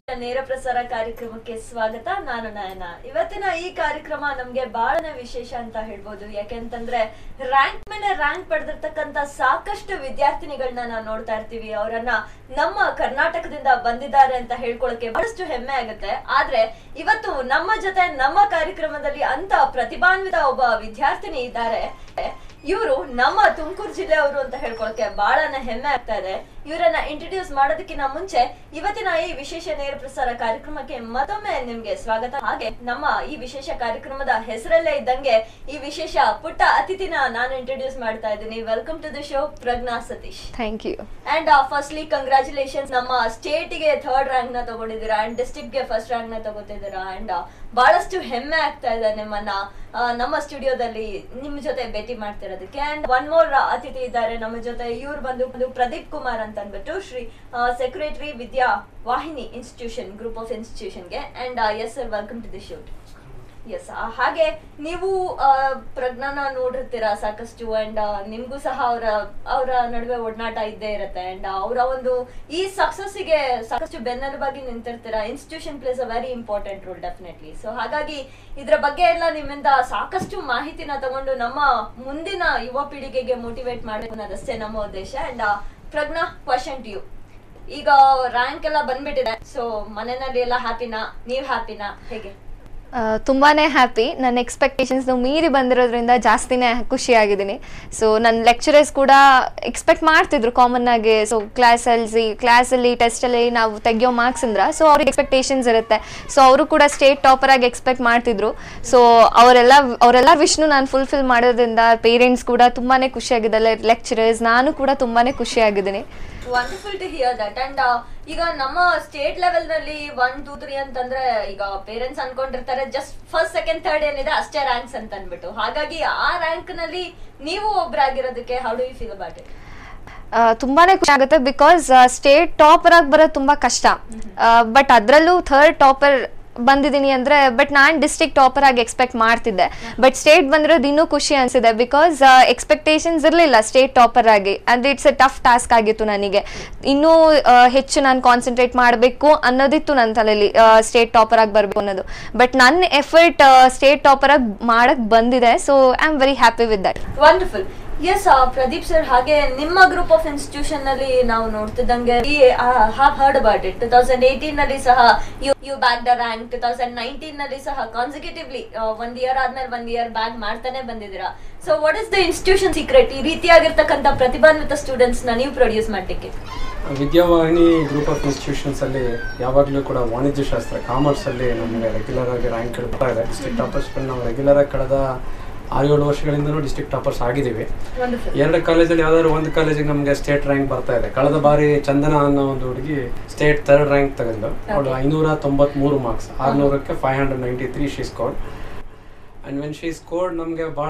ನೇರ ಪ್ರಸಾರ ಕಾರ್ಯಕ್ರಮಕ್ಕೆ ಸ್ವಾಗತ ನಾನು ನಯನ ಇವತ್ತಿನ ಈ ಕಾರ್ಯಕ್ರಮ ನಮ್ಗೆ ಬಹಳನೇ ವಿಶೇಷ ಅಂತ ಹೇಳ್ಬೋದು ಯಾಕೆಂತಂದ್ರೆ ರ್ಯಾಂಕ್ ಮೇಲೆ ರ್ಯಾಂಕ್ ಪಡೆದಿರ್ತಕ್ಕಂತ ಸಾಕಷ್ಟು ವಿದ್ಯಾರ್ಥಿನಿಗಳನ್ನ ನಾವು ನೋಡ್ತಾ ಇರ್ತೀವಿ ಅವರನ್ನ ನಮ್ಮ ಕರ್ನಾಟಕದಿಂದ ಬಂದಿದ್ದಾರೆ ಅಂತ ಹೇಳ್ಕೊಳಕ್ಕೆ ಬಹಳಷ್ಟು ಹೆಮ್ಮೆ ಆಗುತ್ತೆ ಆದ್ರೆ ಇವತ್ತು ನಮ್ಮ ಜೊತೆ ನಮ್ಮ ಕಾರ್ಯಕ್ರಮದಲ್ಲಿ ಅಂತ ಪ್ರತಿಭಾನ್ವಿತ ಒಬ್ಬ ವಿದ್ಯಾರ್ಥಿನಿ ಇದ್ದಾರೆ ಇವರು ನಮ್ಮ ತುಮಕೂರು ಜಿಲ್ಲೆಯವರು ಅಂತ ಹೇಳ್ಕೊಳಕ್ಕೆ ಬಹಳನೇ ಹೆಮ್ಮೆ ಆಗ್ತಾ ಇದೆ ಇವರನ್ನ ಇಂಟ್ರೊಡ್ಯೂಸ್ ಮಾಡೋದಕ್ಕಿಂತ ಮುಂಚೆ ಇವತ್ತಿನ ಈ ವಿಶೇಷ ನೇರ ಪ್ರಸಾರ ಕಾರ್ಯಕ್ರಮಕ್ಕೆ ಮತ್ತೊಮ್ಮೆ ನಿಮ್ಗೆ ಸ್ವಾಗತ ಹಾಗೆ ನಮ್ಮ ಈ ವಿಶೇಷ ಕಾರ್ಯಕ್ರಮದ ಹೆಸರಲ್ಲೇ ಇದ್ದಂಗೆ ಈ ವಿಶೇಷ ಪುಟ್ಟ ಅತಿಥಿನ ನಾನು ಇಂಟ್ರೊಡ್ಯೂಸ್ ಮಾಡ್ತಾ ಇದ್ದೀನಿ welcome to the show Pragna Satish thank you and firstly congratulations ನಮ್ಮ ಸ್ಟೇಟ್ ಗೆ ಥರ್ಡ್ ರ್ಯಾಂಕ್ ನ ತಗೊಂಡಿದ್ದೀರಾ ಅಂಡ್ ಡಿಸ್ಟ್ರಿಕ್ಟ್ ಗೆ ಫಸ್ಟ್ ರ್ಯಾಂಕ್ ನ ತಗೋತಿದ್ದೀರಾ ಅಂಡ್ ಬಹಳಷ್ಟು ಹೆಮ್ಮೆ ಆಗ್ತಾ ಇದೆ ನಿಮ್ಮನ್ನ ಆ, ನಮ್ಮ ಸ್ಟುಡಿಯೋದಲ್ಲಿ ನಿಮ್ ಜೊತೆ ಭೇಟಿ ಮಾಡ್ತಿರೋದಕ್ಕೆ ಅಂಡ್ ಒನ್ ಮೋರ್ ಅತಿಥಿ ಇದ್ದಾರೆ ನಮ್ಮ ಜೊತೆ ಇವ್ರು ಬಂದು ಬಂದು ಪ್ರದೀಪ್ ಕುಮಾರ್ ಅಂತ ಅಂದ್ಬಿಟ್ಟು Shri secretary Vidya Vahini institution group of institution ಗೆ and yes sir welcome to the shoot yes ಹಾಗೆ ನೀವು ಆ, ಪ್ರಜ್ಞಾನ ನೋಡಿರ್ತೀರಾ ಸಾಕಷ್ಟು ಅಂಡ್ ನಿಮ್ಗೂ ಸಹ ಅವರ ಅವರ ನಡುವೆ ಒಡನಾಟ ಇದ್ದೇ ಇರುತ್ತೆ ಅಂಡ್ ಅವರ ಒಂದು ಈ ಸಕ್ಸಸ್ ಗೆ ಸಾಕಷ್ಟು ಬೆನ್ನೆಲುಬಾಗಿ ನಿಂತಿರ್ತೀರಾ institution plays a very important role definitely so ಹಾಗಾಗಿ ಇದ್ರ ಬಗ್ಗೆ ಎಲ್ಲ ನಿಮ್ಮಿಂದ ಸಾಕಷ್ಟು ಮಾಹಿತಿನ ತಗೊಂಡು ನಮ್ಮ ಮುಂದಿನ ಯುವ ಪೀಳಿಗೆಗೆ ಮೋಟಿವೇಟ್ ಮಾಡಬೇಕು ಅನ್ನೋದಷ್ಟೇ ನಮ್ಮ ಉದ್ದೇಶ and Pragna question to you ಈಗ ರ್ಯಾಂಕ್ ಎಲ್ಲ ಬಂದ್ಬಿಟ್ಟಿದೆ ಸೊ ಮನೆಯಲ್ಲಿ ಎಲ್ಲ ಹ್ಯಾಪಿನಾ ನೀವ್ ಹ್ಯಾಪಿನಾ ಹೇಗೆ ತುಂಬಾನೇ ಹ್ಯಾಪಿ ನನ್ನ ಎಕ್ಸ್ಪೆಕ್ಟೇಷನ್ಸ್ ಮೀರಿ ಬಂದಿರೋದ್ರಿಂದ ಜಾಸ್ತಿನೇ ಖುಷಿಯಾಗಿದ್ದೀನಿ ಸೊ ನನ್ನ ಲೆಕ್ಚರರ್ಸ್ ಕೂಡ ಎಕ್ಸ್ಪೆಕ್ಟ್ ಮಾಡ್ತಿದ್ರು ಕಾಮನ್ ಆಗಿ ಸೊ ಕ್ಲಾಸಲ್ಲಿ ಕ್ಲಾಸಲ್ಲಿ ಟೆಸ್ಟಲ್ಲಿ ನಾವು ತೆಗಿಯೋ ಮಾರ್ಕ್ಸ್ ಅಂದ್ರೆ ಸೊ ಅವ್ರಿಗೆ ಎಕ್ಸ್ಪೆಕ್ಟೇಷನ್ಸ್ ಇರುತ್ತೆ ಸೊ ಅವರು ಕೂಡ ಸ್ಟೇಟ್ ಟಾಪರ್ ಆಗಿ ಎಕ್ಸ್ಪೆಕ್ಟ್ ಮಾಡ್ತಿದ್ರು ಸೊ ಅವರೆಲ್ಲ ಅವರೆಲ್ಲ ವಿಷ್ಣು ನಾನು ಫುಲ್ಫಿಲ್ ಮಾಡೋದ್ರಿಂದ ಪೇರೆಂಟ್ಸ್ ಕೂಡ ತುಂಬಾನೇ ಖುಷಿಯಾಗಿದ್ದಾರೆ ಲೆಕ್ಚರರ್ಸ್ ನಾನು ಕೂಡ ತುಂಬಾನೇ ಖುಷಿಯಾಗಿದ್ದೀನಿ wonderful to hear that and ಈಗ ನಮ್ಮ ಸ್ಟೇಟ್ ಲೆವೆಲ್ ನಲ್ಲಿ ಒನ್ ಟೂ ತ್ರೀ ಅಂತಂದ್ರೆ ಈಗ ಪೇರೆಂಟ್ಸ್ ಅನ್ಕೊಂಡಿರ್ತಾರೆ ಜಸ್ಟ್ ಫಸ್ಟ್ ಸೆಕೆಂಡ್ ಥರ್ಡ್ ಏನಿದೆ ಅಷ್ಟೇ ರ್ಯಾಂಕ್ಸ್ ಅಂತ ಅನ್ಬಿಟ್ಟು ಹಾಗಾಗಿ ಆ ರ್ಯಾಂಕ್ ನಲ್ಲಿ ನೀವು ಒಬ್ರಾಗಿರೋದಕ್ಕೆ how do you feel about it ಆ, ತುಂಬಾನೇ ಖುಷಿ ಆಗುತ್ತೆ ಬಿಕಾಸ್ ಸ್ಟೇಟ್ ಟಾಪರ್ ಆಗಿ ಬರೋದು ತುಂಬಾ ಕಷ್ಟ ಬಟ್ ಅದರಲ್ಲೂ ಥರ್ಡ್ ಟಾಪರ್ ಬಂದಿದ್ದೀನಿ ಅಂದ್ರೆ ಬಟ್ ನಾನು ಡಿಸ್ಟ್ರಿಕ್ಟ್ ಟಾಪರ್ ಆಗಿ ಎಕ್ಸ್ಪೆಕ್ಟ್ ಮಾಡ್ತಿದ್ದೆ ಬಟ್ ಸ್ಟೇಟ್ ಬಂದಿರೋದು ಇನ್ನೂ ಖುಷಿ ಅನ್ಸಿದೆ ಬಿಕಾಸ್ ಎಕ್ಸ್ಪೆಕ್ಟೇಷನ್ಸ್ ಇರಲಿಲ್ಲ ಸ್ಟೇಟ್ ಟಾಪರ್ ಆಗಿ ಅಂದ್ರೆ ಇಟ್ಸ್ ಎ ಟಫ್ ಟಾಸ್ಕ್ ಆಗಿತ್ತು ನನಗೆ ಇನ್ನೂ ಆ, ಹೆಚ್ಚು ನಾನು ಕಾನ್ಸಂಟ್ರೇಟ್ ಮಾಡಬೇಕು ಅನ್ನೋದಿತ್ತು ನನ್ನ ತಲೆಯಲ್ಲಿ ಸ್ಟೇಟ್ ಟಾಪರ್ ಆಗಿ ಬರಬೇಕು ಅನ್ನೋದು ಬಟ್ ನನ್ನ ಎಫರ್ಟ್ ಸ್ಟೇಟ್ ಟಾಪರ್ ಆಗಿ ಮಾಡಕ್ ಬಂದಿದೆ so I am very happy with that wonderful yes Pradeep sir ಹಾಗೆ ನಿಮ್ಮ ಗ್ರೂಪ್ ಆಫ್ ಇನ್ಸ್ಟಿಟ್ಯೂಷನ್ ನಲ್ಲಿ ನಾವು ನೋಡ್ತಿದ್ದಂಗೆ have heard about it two thousand eighteen ನಲ್ಲಿ ಸಹ you you back the rank two thousand nineteen ನಲ್ಲಿ ಸಹ ಕಾನ್ಸಿಕ್ಯೂಟಿವ್ಲಿ ಒಂದ್ ಇಯರ್ ಆದ್ಮೇಲೆ ಒಂದ್ ಇಯರ್ ಬ್ಯಾಕ್ ಮಾಡ್ತಾನೆ ಬಂದಿದ್ದೀರಾ so what is the institution secret ಈ ರೀತಿಯಾಗಿರ್ತಕ್ಕಂಥ ಪ್ರತಿಭಾನ್ವಿತ ಸ್ಟೂಡೆಂಟ್ಸ್ ನ ನೀವು ಪ್ರೊಡ್ಯೂಸ್ ಮಾಡ್ಲಿಕ್ಕೆ ವಿದ್ಯಾವಾಹಿನಿ ಗ್ರೂಪ್ ಆಫ್ ಇನ್ಸ್ಟಿಟ್ಯೂಷನ್ಸ್ ಅಲ್ಲಿ ಯಾವಾಗಲೂ ಕೂಡ ವಾಣಿಜ್ಯ ಶಾಸ್ತ್ರ ಕಾಮರ್ಸ್ ಅಲ್ಲಿ ನಮಗೆ ರೆಗ್ಯುಲರ್ ಆಗಿ ರ್ಯಾಂಕ್ ಬರ್ತಾ ಇದೆ ಡಿಸ್ಟ್ರಿಕ್ಟ್ ಟಾಪರ್ಸ್ ನಾವು ರೆಗ್ಯುಲರ್ ಆಗಿ ಕಳೆದ ಆರು ಏಳು ವರ್ಷಗಳಿಂದಲೂ ಡಿಸ್ಟ್ರಿಕ್ಟ್ ಟಾಪರ್ಸ್ ಆಗಿದ್ದೀವಿ ವಂಡರ್ಫುಲ್ ಎರಡು ಕಾಲೇಜಲ್ಲಿ ಯಾವ್ದಾದ್ರು ಒಂದು ಕಾಲೇಜಿಗೆ ನಮಗೆ ಸ್ಟೇಟ್ ರ್ಯಾಂಕ್ ಬರ್ತಾ ಇದೆ ಕಳೆದ ಬಾರಿ ಚಂದನ ಅನ್ನೋ ಒಂದು ಹುಡುಗಿ ಸ್ಟೇಟ್ ಥರ್ಡ್ ರ್ಯಾಂಕ್ ತೆಗೆದು ಅವಳು ಐನೂರ ತೊಂಬತ್ಮೂರು ಮಾರ್ಕ್ಸ್ ಆರ್ನೂರಕ್ಕೆ five hundred ninety three she scored and when she scored ನಮಗೆ ಭಾಳ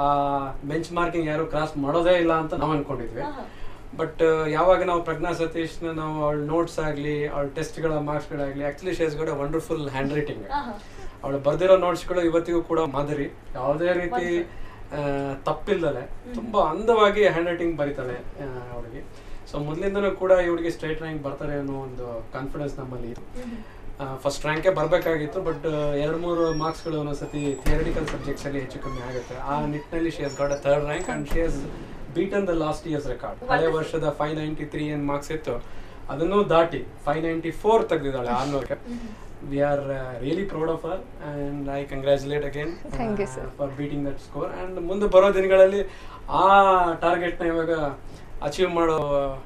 ಬೆಂಚ್ ಮಾರ್ಕಿಂಗ್ ಯಾರು ಕ್ರಾಸ್ ಮಾಡೋದೇ ಇಲ್ಲ ಅಂತ ನಾವು ಅನ್ಕೊಂಡಿದ್ವಿ ಬಟ್ ಯಾವಾಗ ನಾವು ಪ್ರಜ್ಞಾ ಸತೀಶ್ನ ನಾವು ಅವಳ ನೋಟ್ಸ್ ಆಗಲಿ ಅವಳ ಟೆಸ್ಟ್ಗಳ ಮಾರ್ಕ್ಸ್ಗಳಾಗಲಿ actually she's got wonderful handwriting ಅವಳು ಬರ್ದಿರೋ ನೋಟ್ಸ್ಗಳು ಇವತ್ತಿಗೂ ಕೂಡ ಮಾದರಿ ಯಾವುದೇ ರೀತಿ ಆ, ತಪ್ಪಿಲ್ದಲೆ ತುಂಬಾ ಅಂದವಾಗಿ ಹ್ಯಾಂಡ್ ರೈಟಿಂಗ್ ಬರೀತಾಳೆ ಅವಳಿಗೆ ಸೊ ಮೊದಲಿಂದನೂ ಕೂಡ ಇವಳಿಗೆ ಸ್ಟೇಟ್ ರ್ಯಾಂಕ್ ಬರ್ತಾರೆ ಅನ್ನೋ ಒಂದು ಕಾನ್ಫಿಡೆನ್ಸ್ ನಮ್ಮಲ್ಲಿ ಫಸ್ಟ್ ರ್ಯಾಂಕೇ ಬರಬೇಕಾಗಿತ್ತು ಬಟ್ ಎರಡು ಮೂರು ಮಾರ್ಕ್ಸ್ಗಳು ಒಂದೊಂದ್ಸತಿ ಥಿಯರಿಟಿಕಲ್ ಸಬ್ಜೆಕ್ಟ್ಸ್ ಅಲ್ಲಿ ಹೆಚ್ಚು ಕಮ್ಮಿ ಆಗುತ್ತೆ ಆ ನಿಟ್ಟಿನಲ್ಲಿ she has got a third rank and she has beaten the last years record ಹಳೆ ವರ್ಷದ ಫೈವ್ ನೈಂಟಿ ತ್ರೀ ಏನ್ ಮಾರ್ಕ್ಸ್ ಇತ್ತು ಅದನ್ನು ದಾಟಿ ಫೈವ್ ನೈಂಟಿ ಫೋರ್ ತೆಗೆದಿದ್ದಾಳೆ ಆರ್ನೂರಕ್ಕೆ we are really proud of her and I congratulate again Thank you, sir. For beating that score and ಮುಂದೆ ಬರೋ ದಿನಗಳಲ್ಲಿ ಆ ಟಾರ್ಗೆಟ್ ನ ಇವಾಗ ಅಚೀವ್ ಮಾಡೋ